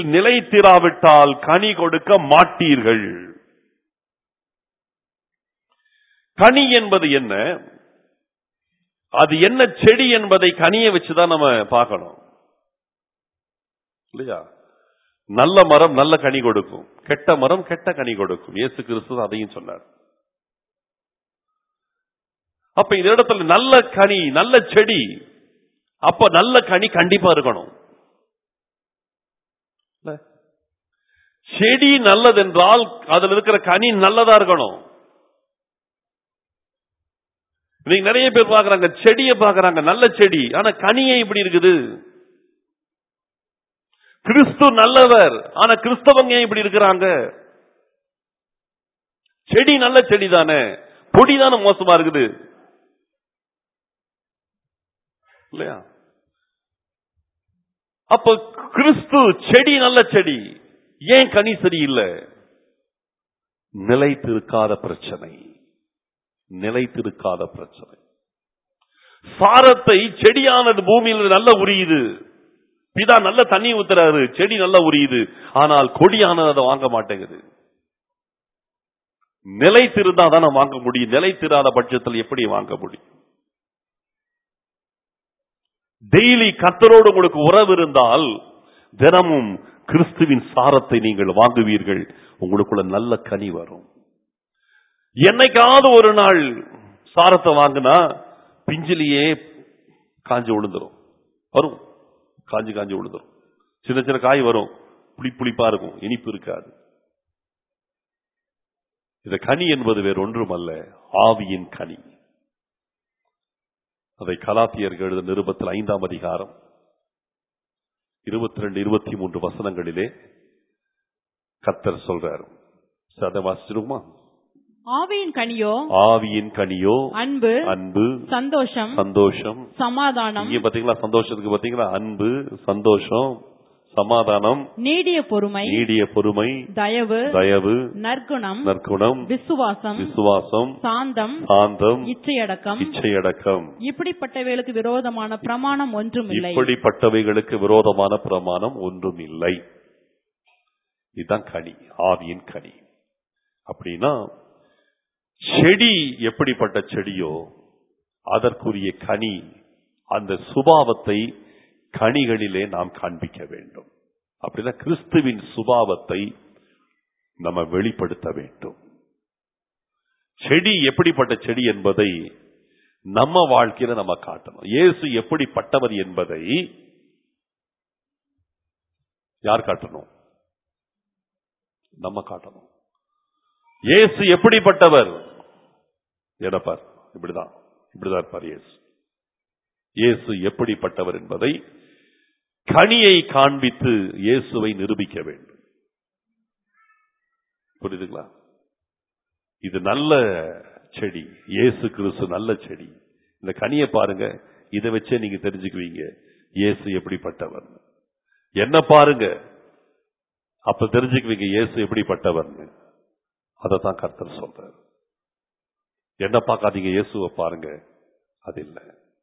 நிலைத்திராவிட்டால் கனி கொடுக்க மாட்டீர்கள் கனி என்பது என்ன அது என்ன செடி என்பதை கனியை வச்சுதான் நம்ம பார்க்கணும் இல்லையா நல்ல மரம் நல்ல கனி கொடுக்கும் கெட்ட மரம் கெட்ட கனி கொடுக்கும் இயேசு கிறிஸ்து அதையும் சொன்னார் அப்ப இந்த இடத்துல நல்ல கனி நல்ல செடி அப்ப நல்ல கனி கண்டிப்பா இருக்கணும் இல்ல? செடி நல்லதென்றால் அதுல இருக்கிற கனி நல்லதா இருக்கணும் இன்னைக்கு நிறைய பேர் பாக்குறாங்க செடியை பாக்குறாங்க நல்ல செடி ஆனா கனியே இப்படி இருக்குது கிறிஸ்து நல்லவர் ஆனா கிறிஸ்தவங்க ஏன் இப்படி இருக்கிறாங்க செடி நல்ல செடி தானே பொடி தானே மோசமா இருக்குது இல்லையா அப்ப கிறிஸ்து செடி நல்ல செடி ஏன் கனி சரியில்லை நிலைத்திருக்காத பிரச்சனை நிலைத்திருக்காத பிரச்சனை சாரத்தை செடியானது பூமியில் நல்ல உரியுது பிதா நல்ல தண்ணி ஊத்துறாரு செடி நல்லா உரியுது ஆனால் கொடியானது அதை வாங்க மாட்டேங்குது நிலைத்திருந்தா தானே வாங்க முடியும் நிலைத்திராத பட்சத்தில் எப்படி வாங்க முடியும் டெய்லி கத்தரோடு உங்களுக்கு உறவு இருந்தால் தினமும் கிறிஸ்துவின் சாரத்தை நீங்கள் வாங்குவீர்கள் உங்களுக்குள்ள நல்ல கனி வரும் என்னைக்காவது ஒரு நாள் சாரத்தை வாங்கினா பிஞ்சிலேயே காஞ்சு விழுந்துரும் வரும் காஞ்சு காஞ்சு விழுந்துரும் சின்ன சின்ன காய் வரும் புளி புளிப்பா இருக்கும் இனிப்பு இருக்காது இந்த கனி என்பது வேறு ஒன்றும் அல்ல ஆவியின் கனி அதை கலாத்தியர்கள் எழுத நிருபத்தில் ஐந்தாம் அதிகாரம் இருபத்தி ரெண்டு இருபத்தி மூன்று வசனங்களிலே கத்தர் சொல்றார் சரி, அதை வாசிச்சிருக்குமா ஆவியின் கனியோ ஆவியின் கனியோ அன்பு அன்பு சந்தோஷம் சந்தோஷம் சமாதானம் இங்க பாத்தீங்களா சந்தோஷத்துக்கு பாத்தீங்களா அன்பு சந்தோஷம் சமாதானம் நீடிய பொறுமை நீடிய பொறுமை தயவு தயவு நற்குணம் நற்குணம் விசுவாசம் விசுவாசம் சாந்தம் சாந்தம் இச்சையடக்கம் இச்சையடக்கம் இப்படிப்பட்டவைகளுக்கு விரோதமான பிரமாணம் ஒன்றும் இல்லை இப்படிப்பட்டவைகளுக்கு விரோதமான பிரமாணம் ஒன்றும் இல்லை இதுதான் கனி ஆவியின் கனி அப்படின்னா செடி எப்படிப்பட்ட செடியோ அதற்குரிய கனி அந்த சுபாவத்தை கனிகளிலே நாம் காண்பிக்க வேண்டும் அப்படின்னா கிறிஸ்துவின் சுபாவத்தை நம்ம வெளிப்படுத்த வேண்டும் செடி எப்படிப்பட்ட செடி என்பதை நம்ம வாழ்க்கையில நம்ம காட்டணும் இயேசு எப்படிப்பட்டவர் என்பதை யார் காட்டணும் நம்ம காட்டணும் இயேசு எப்படிப்பட்டவர் எடப்பார் இப்படிதான் இப்படிதான் இருப்பார் இயேசு இயேசு எப்படிப்பட்டவர் என்பதை கனியை காண்பித்து இயேசுவை நிரூபிக்க வேண்டும் புரியுதுங்களா இது நல்ல செடி இயேசு கிறிஸ்து நல்ல செடி இந்த கனியை பாருங்க இதை வச்சே நீங்க தெரிஞ்சுக்குவீங்க இயேசு எப்படிப்பட்டவர் என்ன பாருங்க அப்ப தெரிஞ்சுக்குவீங்க இயேசு எப்படிப்பட்டவர்னு அதை தான் கர்த்தர் சொல்றார் என்ன பார்க்காதீங்க இயேசுவை பாருங்க அது இல்லை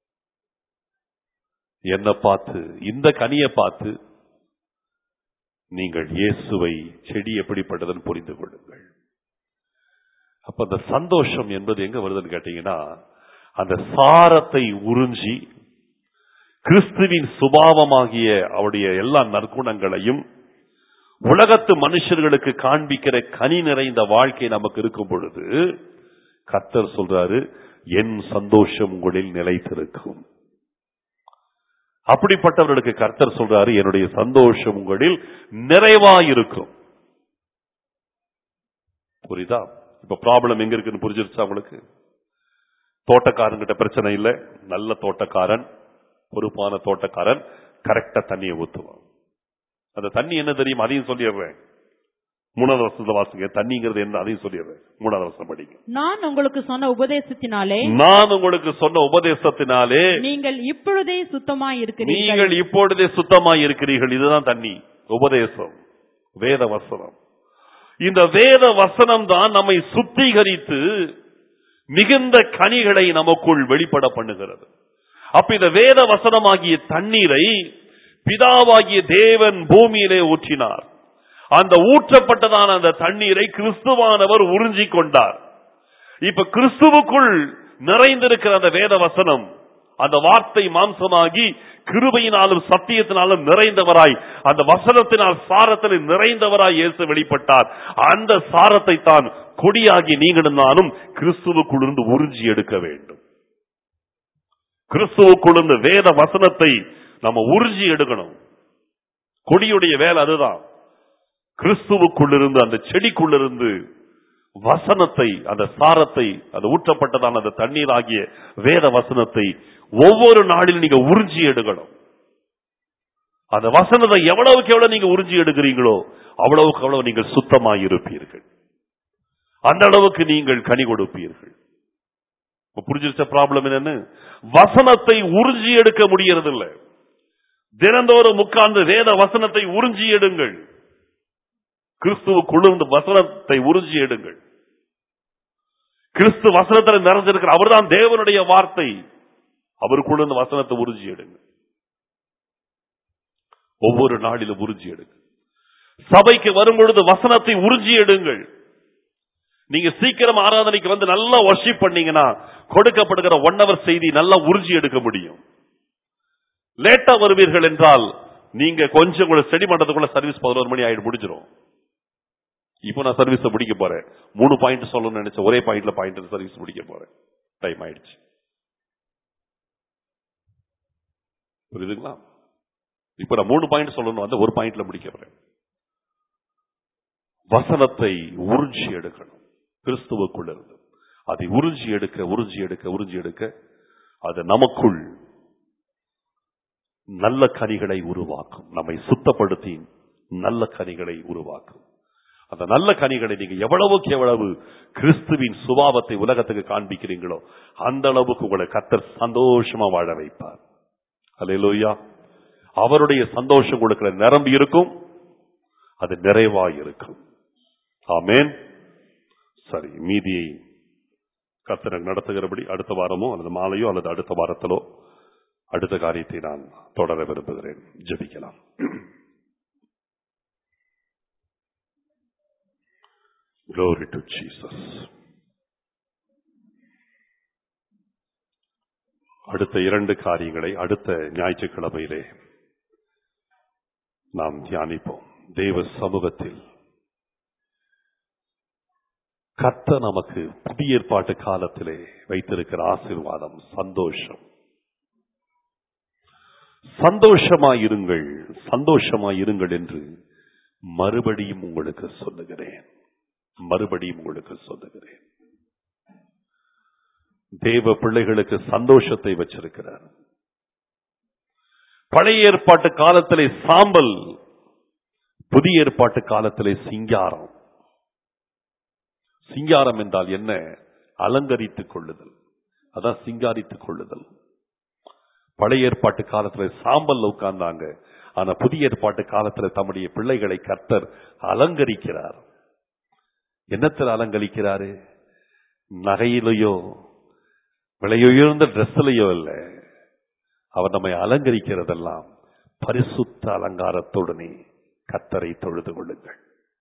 என்ன பார்த்து இந்த கனியை பார்த்து நீங்கள் இயேசுவை செடி எப்படிப்பட்டதுன்னு புரிந்து கொள்ளுங்கள் அப்ப அந்த சந்தோஷம் என்பது எங்க வருதுன்னு கேட்டீங்கன்னா அந்த சாரத்தை உறிஞ்சி கிறிஸ்துவின் சுபாவமாகிய அவருடைய எல்லா நற்குணங்களையும் உலகத்து மனுஷர்களுக்கு காண்பிக்கிற கனி நிறைந்த வாழ்க்கை நமக்கு இருக்கும் பொழுது கர்த்தர் சொல்றாரு என் சந்தோஷம் உங்களில் நிலைத்திருக்கும் அப்படிப்பட்டவர்களுக்கு கர்த்தர் சொல்றாரு என்னுடைய சந்தோஷம் உங்களில் நிறைவாயிருக்கும் புரியுதா இப்ப ப்ராப்ளம் எங்க இருக்குன்னு புரிஞ்சிருச்சா உங்களுக்கு தோட்டக்காரன்கிட்ட பிரச்சனை இல்ல நல்ல தோட்டக்காரன் பொறுப்பான தோட்டக்காரன் கரெக்டா தண்ணியை ஊத்துவான் அந்த தண்ணி என்ன தெரியும் அதையும் சொல்லிடுறேன் மூணாவது வருஷத்துல வாசிங்க தண்ணிங்கிறது என்ன அதையும் சொல்லிடுறேன் மூணாவது வருஷம் படிங்க நான் உங்களுக்கு சொன்ன உபதேசத்தினாலே நான் உங்களுக்கு சொன்ன உபதேசத்தினாலே நீங்கள் இப்பொழுதே சுத்தமாய் இருக்கிறீர்கள் நீங்கள் இப்பொழுதே சுத்தமாய் இருக்கிறீர்கள் இதுதான் தண்ணி உபதேசம் வேத வசனம் இந்த வேத வசனம் தான் நம்மை சுத்திகரித்து மிகுந்த கனிகளை நமக்குள் வெளிப்பட பண்ணுகிறது அப்ப இந்த வேத வசனமாகிய தண்ணீரை பிதாவாகிய தேவன் பூமியிலே ஊற்றினார் அந்த ஊற்றப்பட்டதான அந்த தண்ணீரை கிறிஸ்துவானவர் உறிஞ்சிக் கொண்டார் இப்ப கிறிஸ்துவுக்குள் நிறைந்திருக்கிற அந்த வேத வசனம் அந்த வார்த்தை மாம்சமாகி கிருபையினாலும் சத்தியத்தினாலும் நிறைந்தவராய் அந்த வசனத்தினால் சாரத்தில் நிறைந்தவராய் இயேசு வெளிப்பட்டார் அந்த சாரத்தை தான் கொடியாகி நீங்களும் நானும் கிறிஸ்துவுக்குள்ளிருந்து உறிஞ்சி எடுக்க வேண்டும் கிறிஸ்துவுக்குள்ளிருந்து வேத வசனத்தை நம்ம உறிஞ்சி எடுக்கணும் கொடியுடைய வேலை அதுதான் கிறிஸ்துவுக்குள்ளிருந்து அந்த செடிக்குள்ளிருந்து வசனத்தை அந்த சாரத்தை அந்த ஊற்றப்பட்டதான அந்த தண்ணீர் ஆகிய வேத வசனத்தை ஒவ்வொரு நாளிலும் நீங்க உறிஞ்சி எடுக்கணும் அந்த வசனத்தை எவ்வளவுக்கு எவ்வளவு நீங்க உறிஞ்சி எடுக்கிறீங்களோ அவ்வளவுக்கு அவ்வளவு நீங்கள் சுத்தமாய் இருப்பீர்கள் அந்த அளவுக்கு நீங்கள் கனி கொடுப்பீர்கள் இப்ப புரிஞ்சிருச்ச ப்ராப்ளம் என்னன்னு வசனத்தை உறிஞ்சி எடுக்க முடியறதில்லை தினந்தோறும் உட்கார்ந்து வேத வசனத்தை உறிஞ்சி எடுங்கள் கிறிஸ்துவுக்குள்ளிருந்து வசனத்தை உறிஞ்சி எடுங்கள் கிறிஸ்து வசனத்தில் நிறைஞ்சிருக்கிற அவர்தான் தேவனுடைய வார்த்தை அவருக்குள்ள வசனத்தை உறிஞ்சி எடுங்க ஒவ்வொரு நாளிலும் உறிஞ்சி எடுங்க சபைக்கு வரும் பொழுது வசனத்தை உறிஞ்சி எடுங்கள் நீங்க சீக்கிரம் ஆராதனைக்கு வந்து நல்லா வர்ஷிப் பண்ணீங்கன்னா கொடுக்கப்படுகிற ஒன் ஹவர் செய்தி நல்லா உறிஞ்சி எடுக்க முடியும் லேட்டா வருவீர்கள் என்றால் நீங்க கொஞ்சம் கூட ஸ்டடி பண்றதுக்குள்ள சர்வீஸ் பதினோரு மணி ஆயிடு முடிஞ்சிடும் இப்போ நான் சர்வீஸ் முடிக்க போறேன் மூணு பாயிண்ட் சொல்லணும்னு நினைச்ச ஒரே பாயிண்ட்ல பாயிண்ட் சர்வீஸ் முடிக்க போறேன் டைம் ஆயிடுச்சு புரியுதுங்களா இப்ப நான் மூணு பாயிண்ட் சொல்லணும் அந்த ஒரு பாயிண்ட்ல முடிக்க போறேன் வசனத்தை உறிஞ்சி எடுக்கணும் கிறிஸ்துவுக்குள் இருந்து அதை உறிஞ்சி எடுக்க உறிஞ்சி எடுக்க உறிஞ்சி எடுக்க அது நமக்குள் நல்ல கனிகளை உருவாக்கும் நம்மை சுத்தப்படுத்தி நல்ல கனிகளை உருவாக்கும் அந்த நல்ல கனிகளை நீங்க எவ்வளவுக்கு எவ்வளவு கிறிஸ்துவின் சுபாவத்தை உலகத்துக்கு காண்பிக்கிறீங்களோ அந்த அளவுக்கு உங்களை கத்தர் சந்தோஷமா வாழ வைப்பார் அல்லேலூயா அவருடைய சந்தோஷம் உங்களுக்கு நிரம்பி இருக்கும் அது நிறைவாய் இருக்கும் ஆமேன் சரி மீதியை கத்தர் நடத்துகிறபடி அடுத்த வாரமோ அல்லது மாலையோ அல்லது அடுத்த வாரத்திலோ அடுத்த காரியத்தை நான் தொடர விரும்புகிறேன் ஜெபிக்கலாம் Glory to Jesus. அடுத்த இரண்டு காரியங்களை அடுத்த ஞாயிற்றுக்கிழமையிலே நாம் தியானிப்போம் தேவ சமூகத்தில் கத்த நமக்கு புதிய ஏற்பாட்டு காலத்திலே வைத்திருக்கிற ஆசீர்வாதம் சந்தோஷம் சந்தோஷமாயிருங்கள் சந்தோஷமாயிருங்கள் என்று மறுபடியும் உங்களுக்கு சொல்லுகிறேன் மறுபடியும் உங்களுக்கு சொல்லுகிறேன் தேவ பிள்ளைகளுக்கு சந்தோஷத்தை வச்சிருக்கிறார் பழைய ஏற்பாட்டு காலத்திலே சாம்பல் புதிய ஏற்பாட்டு காலத்திலே சிங்காரம் சிங்காரம் என்றால் என்ன அலங்கரித்துக் கொள்ளுதல் அதான் சிங்காரித்துக் கொள்ளுதல் பழைய ஏற்பாட்டு காலத்துல சாம்பல் உட்கார்ந்தாங்க ஆனா புதிய ஏற்பாட்டு காலத்துல தம்முடைய பிள்ளைகளை கர்த்தர் அலங்கரிக்கிறார் என்னத்தில் அலங்கரிக்கிறாரு நகையிலையோ விலையுயர்ந்த ட்ரெஸ்லயோ இல்ல அவர் நம்மை அலங்கரிக்கிறதெல்லாம் பரிசுத்த அலங்காரத்துடனே கத்தரை தொழுது கொள்ளுங்கள்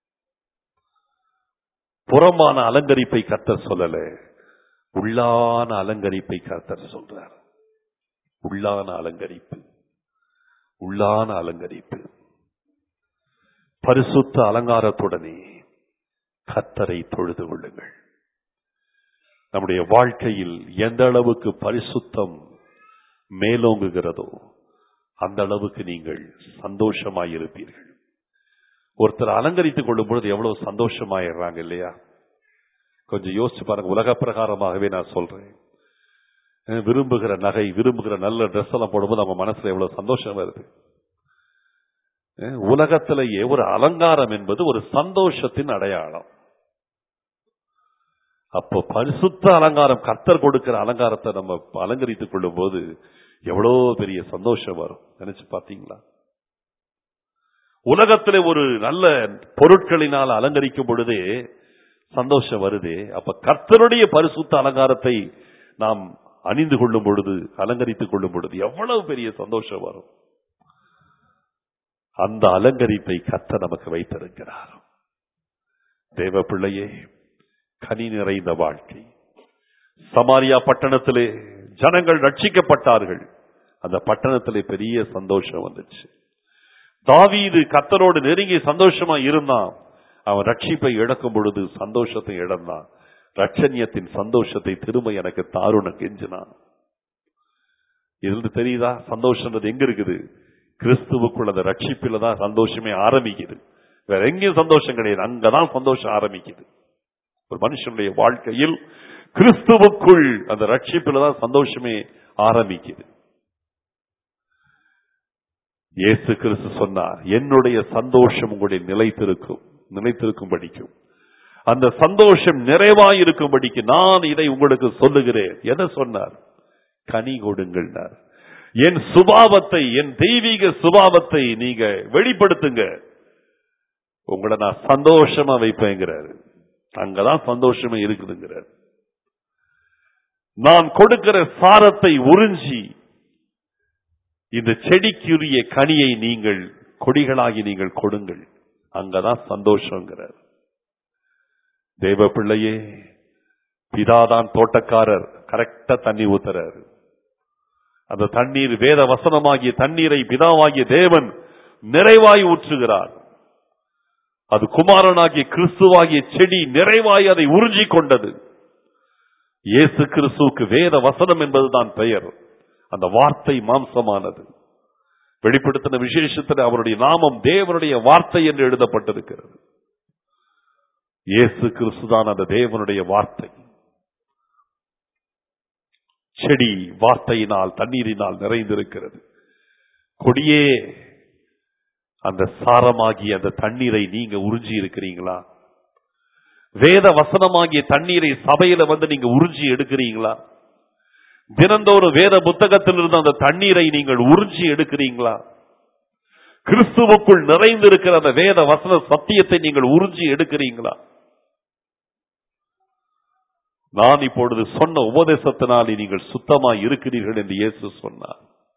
புறமான அலங்கரிப்பை கர்த்தர் சொல்லல உள்ளான அலங்கரிப்பை கர்த்தர் சொல்றார் உள்ளான அலங்கரிப்பு உள்ளான அலங்கரிப்பு பரிசுத்த அலங்காரத்துடனே கத்தரை தொழுது கொள்ளுங்கள் நம்முடைய வாழ்க்கையில் எந்த அளவுக்கு பரிசுத்தம் மேலோங்குகிறதோ அந்த அளவுக்கு நீங்கள் சந்தோஷமாயிருப்பீர்கள் ஒருத்தர் அலங்கரித்துக் கொள்ளும் பொழுது எவ்வளவு சந்தோஷமாயிடுறாங்க இல்லையா கொஞ்சம் யோசிச்சு பாருங்க உலக பிரகாரமாகவே நான் சொல்றேன் அஹ் விரும்புகிற நகை விரும்புகிற நல்ல ட்ரெஸ் எல்லாம் போடும்போது அவங்க மனசுல எவ்வளவு சந்தோஷம் வருது அஹ் உலகத்திலேயே ஒரு அலங்காரம் என்பது ஒரு சந்தோஷத்தின் அடையாளம் அப்போ பரிசுத்த அலங்காரம் கர்த்தர் கொடுக்கிற அலங்காரத்தை நம்ம அலங்கரித்துக் கொள்ளும் போது எவ்வளவு பெரிய சந்தோஷம் வரும் நினைச்சு பாத்தீங்களா உலகத்திலே ஒரு நல்ல பொருட்களினால் அலங்கரிக்கும் பொழுதே சந்தோஷம் வருதே அப்ப கர்த்தருடைய பரிசுத்த அலங்காரத்தை நாம் அணிந்து கொள்ளும் பொழுது அலங்கரித்துக் கொள்ளும் பொழுது எவ்வளவு பெரிய சந்தோஷம் வரும் அந்த அலங்கரிப்பை கத்த நமக்கு வைத்திருக்கிறார் தேவ பிள்ளையே கனி நிறைந்த வாழ்க்கை சமாரியா பட்டணத்திலே ஜனங்கள் ரட்சிக்கப்பட்டார்கள் அந்த பட்டணத்திலே பெரிய சந்தோஷம் வந்துச்சு தாவீது கத்தரோடு நெருங்கி சந்தோஷமா இருந்தான் அவன் ரட்சிப்பை இழக்கும் பொழுது சந்தோஷத்தை இழந்தான் ரட்சண்யத்தின் சந்தோஷத்தை திரும்ப எனக்கு தாருண கெஞ்சினான் இருந்து தெரியுதா சந்தோஷம்ன்றது எங்க இருக்குது கிறிஸ்துவுக்குள்ள அந்த ரட்சிப்பில தான் சந்தோஷமே ஆரம்பிக்குது வேற எங்கேயும் சந்தோஷம் கிடையாது அங்கதான் சந்தோஷம் ஆரம்பிக்குது ஒரு மனுஷனுடைய வாழ்க்கையில் கிறிஸ்துவுக்குள் அந்த ரட்சிப்பில தான் சந்தோஷமே ஆரம்பிக்குது இயேசு கிறிஸ்து சொன்னார் என்னுடைய சந்தோஷம் உங்களுடைய நிலைத்திருக்கும் நிலைத்திருக்கும் படிக்கும் அந்த சந்தோஷம் நிறைவாய் இருக்கும்படிக்கு நான் இதை உங்களுக்கு சொல்லுகிறேன் எதை சொன்னார் கனி கொடுங்கள்னார் என் சுபாவத்தை என் தெய்வீக சுபாவத்தை நீங்க வெளிப்படுத்துங்க உங்களை நான் சந்தோஷமா வைப்பேங்கிறாரு அங்கதான் சந்தோஷமே இருக்குதுங்கிறார் நான் கொடுக்கிற சாரத்தை உறிஞ்சி இந்த செடிக்குரிய கனியை நீங்கள் கொடிகளாகி நீங்கள் கொடுங்கள் அங்கதான் சந்தோஷங்கிறார் தேவ பிள்ளையே பிதாதான் தோட்டக்காரர் கரெக்டா தண்ணி ஊத்துறாரு அந்த தண்ணீர் வேத வசனமாகிய தண்ணீரை பிதாவாகிய தேவன் நிறைவாய் ஊற்றுகிறார் அது குமாரனாகிய கிறிஸ்துவாகிய செடி நிறைவாய் அதை உறிஞ்சி கொண்டது இயேசு கிறிஸ்துவுக்கு வேத வசனம் என்பதுதான் பெயர் அந்த வார்த்தை மாம்சமானது வெளிப்படுத்தின விசேஷத்தில் அவருடைய நாமம் தேவனுடைய வார்த்தை என்று எழுதப்பட்டிருக்கிறது இயேசு கிறிஸ்துதான் அந்த தேவனுடைய வார்த்தை செடி வார்த்தையினால் தண்ணீரினால் நிறைந்திருக்கிறது கொடியே அந்த சாரமாகிய அந்த தண்ணீரை நீங்க உறிஞ்சி இருக்கிறீங்களா வேத வசனமாகிய தண்ணீரை சபையில வந்து நீங்க உறிஞ்சி எடுக்கிறீங்களா தினந்தோறும் வேத புத்தகத்திலிருந்து அந்த தண்ணீரை நீங்கள் உறிஞ்சி எடுக்கிறீங்களா கிறிஸ்துவுக்குள் நிறைந்திருக்கிற அந்த வேத வசன சத்தியத்தை நீங்கள் உறிஞ்சி எடுக்கிறீங்களா நான் இப்பொழுது சொன்ன உபதேசத்தினாலே நீங்கள் சுத்தமாய் இருக்கிறீர்கள் என்று இயேசு சொன்னார்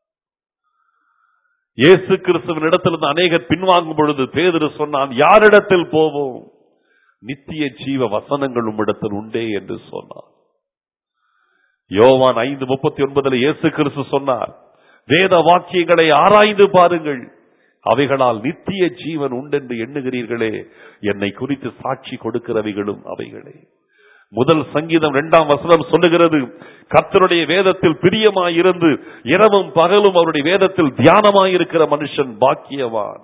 இயேசு கிறிஸ்துவின் இடத்திலிருந்து அநேகர் பின்வாங்கும் பொழுது பேதுரு சொன்னான் யாரிடத்தில் போவோம் நித்திய ஜீவ வசனங்கள் உம்மிடத்தில் உண்டே என்று சொன்னார் யோவான் ஐந்து முப்பத்தி ஒன்பதுல இயேசு கிறிஸ்து சொன்னார் வேத வாக்கியங்களை ஆராய்ந்து பாருங்கள் அவைகளால் நித்திய ஜீவன் உண்டென்று எண்ணுகிறீர்களே என்னை குறித்து சாட்சி கொடுக்கிறவைகளும் அவைகளே முதல் சங்கீதம் இரண்டாம் வசனம் சொல்லுகிறது கர்த்தருடைய வேதத்தில் பிரியமாயிருந்து இரவும் பகலும் அவருடைய வேதத்தில் தியானமாயிருக்கிற மனுஷன் பாக்கியவான்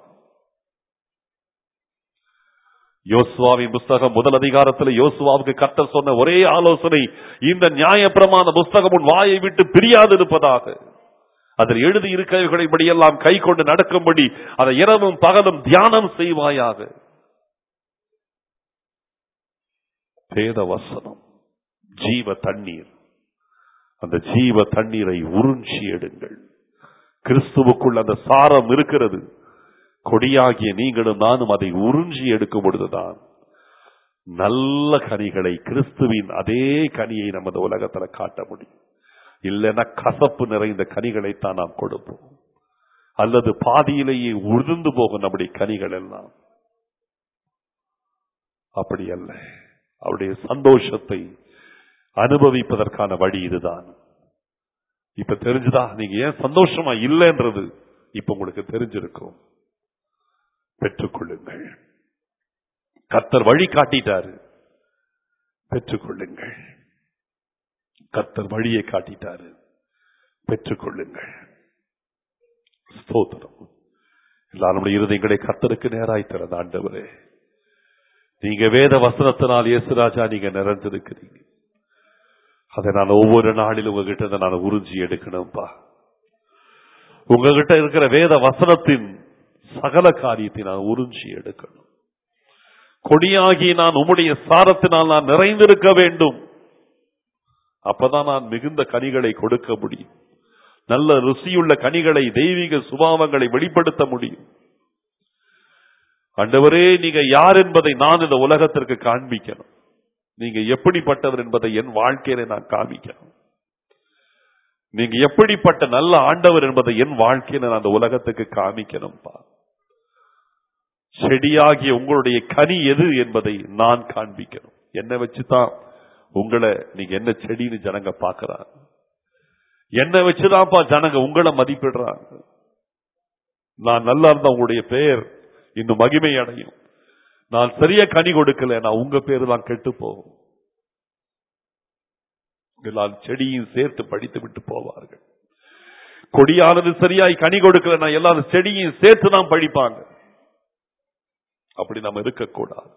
யோசுவாவின் புஸ்தகம் முதல் அதிகாரத்தில் யோசுவாவுக்கு கர்த்தர் சொன்ன ஒரே ஆலோசனை இந்த நியாயப்பிரமாண புஸ்தகம் உன் வாயை விட்டு பிரியாது இருப்பதாக அதில் எழுதி இருக்கிறவைகளின்படியெல்லாம் கை கொண்டு நடக்கும்படி அதை இரவும் பகலும் தியானம் செய்வாயாக வேத வசனம் ஜீவ தண்ணீர் அந்த ஜீவ தண்ணீரை உறிஞ்சி எடுங்கள் கிறிஸ்துவுக்குள் அந்த சாரம் இருக்கிறது கொடியாகிய நீங்களும் நானும் அதை உறிஞ்சி எடுக்கும் பொழுதுதான் நல்ல கனிகளை கிறிஸ்துவின் அதே கனியை நமது உலகத்துல காட்ட முடியும் இல்லைன்னா கசப்பு நிறைந்த கனிகளைத்தான் நாம் கொடுப்போம் அல்லது பாதியிலேயே உதிர்ந்து போகும் நம்முடைய கனிகள் எல்லாம் அப்படி அல்ல அவருடைய சந்தோஷத்தை அனுபவிப்பதற்கான வழி இதுதான் இப்ப தெரிஞ்சுதா நீங்க ஏன் சந்தோஷமா இல்லைன்றது இப்ப உங்களுக்கு தெரிஞ்சிருக்கும் பெற்றுக்கொள்ளுங்கள் கத்தர் வழி காட்டிட்டாரு பெற்றுக்கொள்ளுங்கள் கத்தர் வழியை காட்டிட்டாரு பெற்றுக்கொள்ளுங்கள் ஸ்தோத்திரம் எல்லாருடைய இருதயங்களை கத்தருக்கு நேராய் திறந்த ஆண்டவரே நீங்க வேத வசனத்தினால் இயேசுராஜா நீங்க நிறைந்திருக்கிறீங்க அதை நான் ஒவ்வொரு நாளிலும் உங்ககிட்ட இதை நான் உறிஞ்சி எடுக்கணும்பா உங்ககிட்ட இருக்கிற வேத வசனத்தின் சகல காரியத்தை நான் உறிஞ்சி எடுக்கணும் கொடியாகி நான் உம்முடைய சாரத்தினால் நான் நிறைந்திருக்க வேண்டும் அப்பதான் நான் மிகுந்த கனிகளை கொடுக்க முடியும் நல்ல ருசியுள்ள கனிகளை தெய்வீக சுபாவங்களை வெளிப்படுத்த முடியும் ஆண்டவரே நீங்க யார் என்பதை நான் இந்த உலகத்திற்கு காண்பிக்கணும் நீங்க எப்படிப்பட்டவர் என்பதை என் வாழ்க்கையில நான் காமிக்கணும் நீங்க எப்படிப்பட்ட நல்ல ஆண்டவர் என்பதை என் வாழ்க்கையில நான் அந்த உலகத்துக்கு காமிக்கணும்பா செடியாகிய உங்களுடைய கனி எது என்பதை நான் காண்பிக்கணும் என்னை வச்சுதான் உங்களை நீங்க என்ன செடின்னு ஜனங்க பாக்குறாங்க என்ன வச்சுதான்ப்பா ஜனங்க உங்களை மதிப்பிடுறாங்க நான் நல்லா இருந்தா உங்களுடைய பெயர் இன்னும் மகிமை அடையும் நான் சரியா கனி கொடுக்கல நான் உங்க பேரு தான் கெட்டு போகும் எல்லாரும் செடியும் சேர்த்து படித்து விட்டு போவார்கள் கொடியானது சரியாய் கனி கொடுக்கல நான் எல்லாரும் செடியும் சேர்த்து தான் படிப்பாங்க அப்படி நம்ம இருக்கக்கூடாது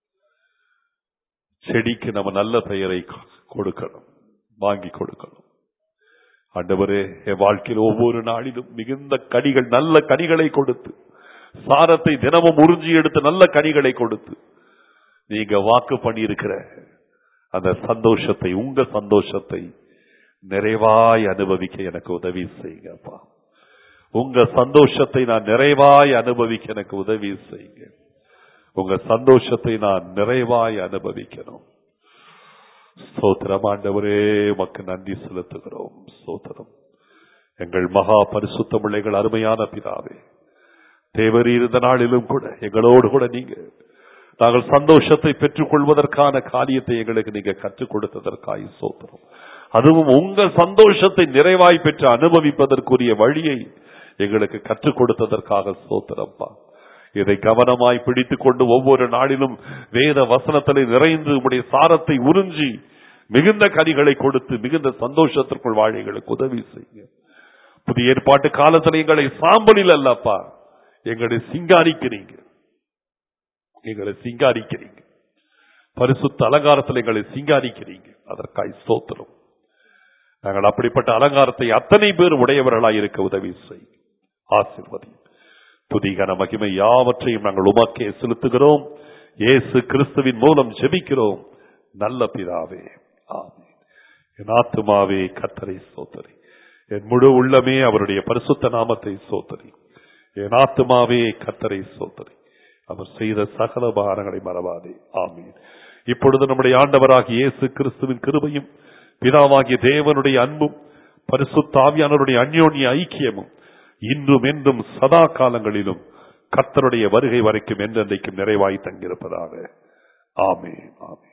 செடிக்கு நம்ம நல்ல பெயரை கொ- கொடுக்கணும் வாங்கி கொடுக்கணும் ஆண்டவரே என் வாழ்க்கையில் ஒவ்வொரு நாளிலும் மிகுந்த கனிகள் நல்ல கனிகளை கொடுத்து சாரத்தை தினமும் உறிஞ்சி எடுத்து நல்ல கனிகளை கொடுத்து நீங்க வாக்கு பண்ணியிருக்கிற அந்த சந்தோஷத்தை உங்க சந்தோஷத்தை நிறைவாய் அனுபவிக்க எனக்கு உதவி செய்யுங்கப்பா உங்க சந்தோஷத்தை நான் நிறைவாய் அனுபவிக்க எனக்கு உதவி செய்யுங்க உங்க சந்தோஷத்தை நான் நிறைவாய் அனுபவிக்கணும் ஸ்தோத்திரம் ஆண்டவரே உமக்கு நன்றி செலுத்துகிறோம் ஸ்தோத்திரம் எங்கள் மகா பரிசுத்த பிள்ளைகள் அருமையான பிதாவே தேவர் இருந்த நாளிலும் கூட எங்களோடு கூட நீங்க நாங்கள் சந்தோஷத்தை பெற்றுக் கொள்வதற்கான காரியத்தை எங்களுக்கு நீங்க கற்றுக் கொடுத்ததற்காய் சோத்திரம் அதுவும் உங்க சந்தோஷத்தை நிறைவாய் பெற்று அனுபவிப்பதற்குரிய வழியை எங்களுக்கு கற்றுக் கொடுத்ததற்காக சோத்திரப்பா இதை கவனமாய் பிடித்துக் கொண்டு ஒவ்வொரு நாளிலும் வேத வசனத்திலே நிறைந்து உடைய சாரத்தை உறிஞ்சி மிகுந்த கனிகளை கொடுத்து மிகுந்த சந்தோஷத்திற்குள் வாழ எங்களுக்கு உதவி செய்ய புதிய ஏற்பாட்டு காலத்தில் எங்களை சாம்பலில் அல்லப்பா எங்களை சிங்காரிக்கிறீங்க எங்களை சிங்காரிக்கிறீங்க பரிசுத்த அலங்காரத்தில் எங்களை சிங்காரிக்கிறீங்க அதற்காய் ஸ்தோத்திரம் நாங்கள் அப்படிப்பட்ட அலங்காரத்தை அத்தனை பேர் உடையவர்களாய் இருக்க உதவி செய் ஆசிர்வதி துதிகன மகிமை யாவற்றையும் நாங்கள் உமக்கே செலுத்துகிறோம் இயேசு கிறிஸ்துவின் மூலம் ஜெபிக்கிறோம் நல்ல பிதாவே ஆமென் என் ஆத்துமாவே கத்தரை சோத்தரி என் முழு உள்ளமே அவருடைய பரிசுத்த நாமத்தை சோத்தரி என் ஆத்துமாவே கத்தரை சோத்தரி அவர் செய்த சகல பாரங்களை மறவாதே ஆமீன் இப்பொழுது நம்முடைய ஆண்டவராகிய இயேசு கிறிஸ்துவின் கிருபையும் பிதாவாகிய தேவனுடைய அன்பும் பரிசுத்தாவியானவருடைய அந்யோன்ய ஐக்கியமும் இன்றும் என்றும் சதா காலங்களிலும் கர்த்தருடைய வருகை வரைக்கும் என்றென்றைக்கும் நிறைவாய் தங்கியிருப்பதாக ஆமென் ஆமென்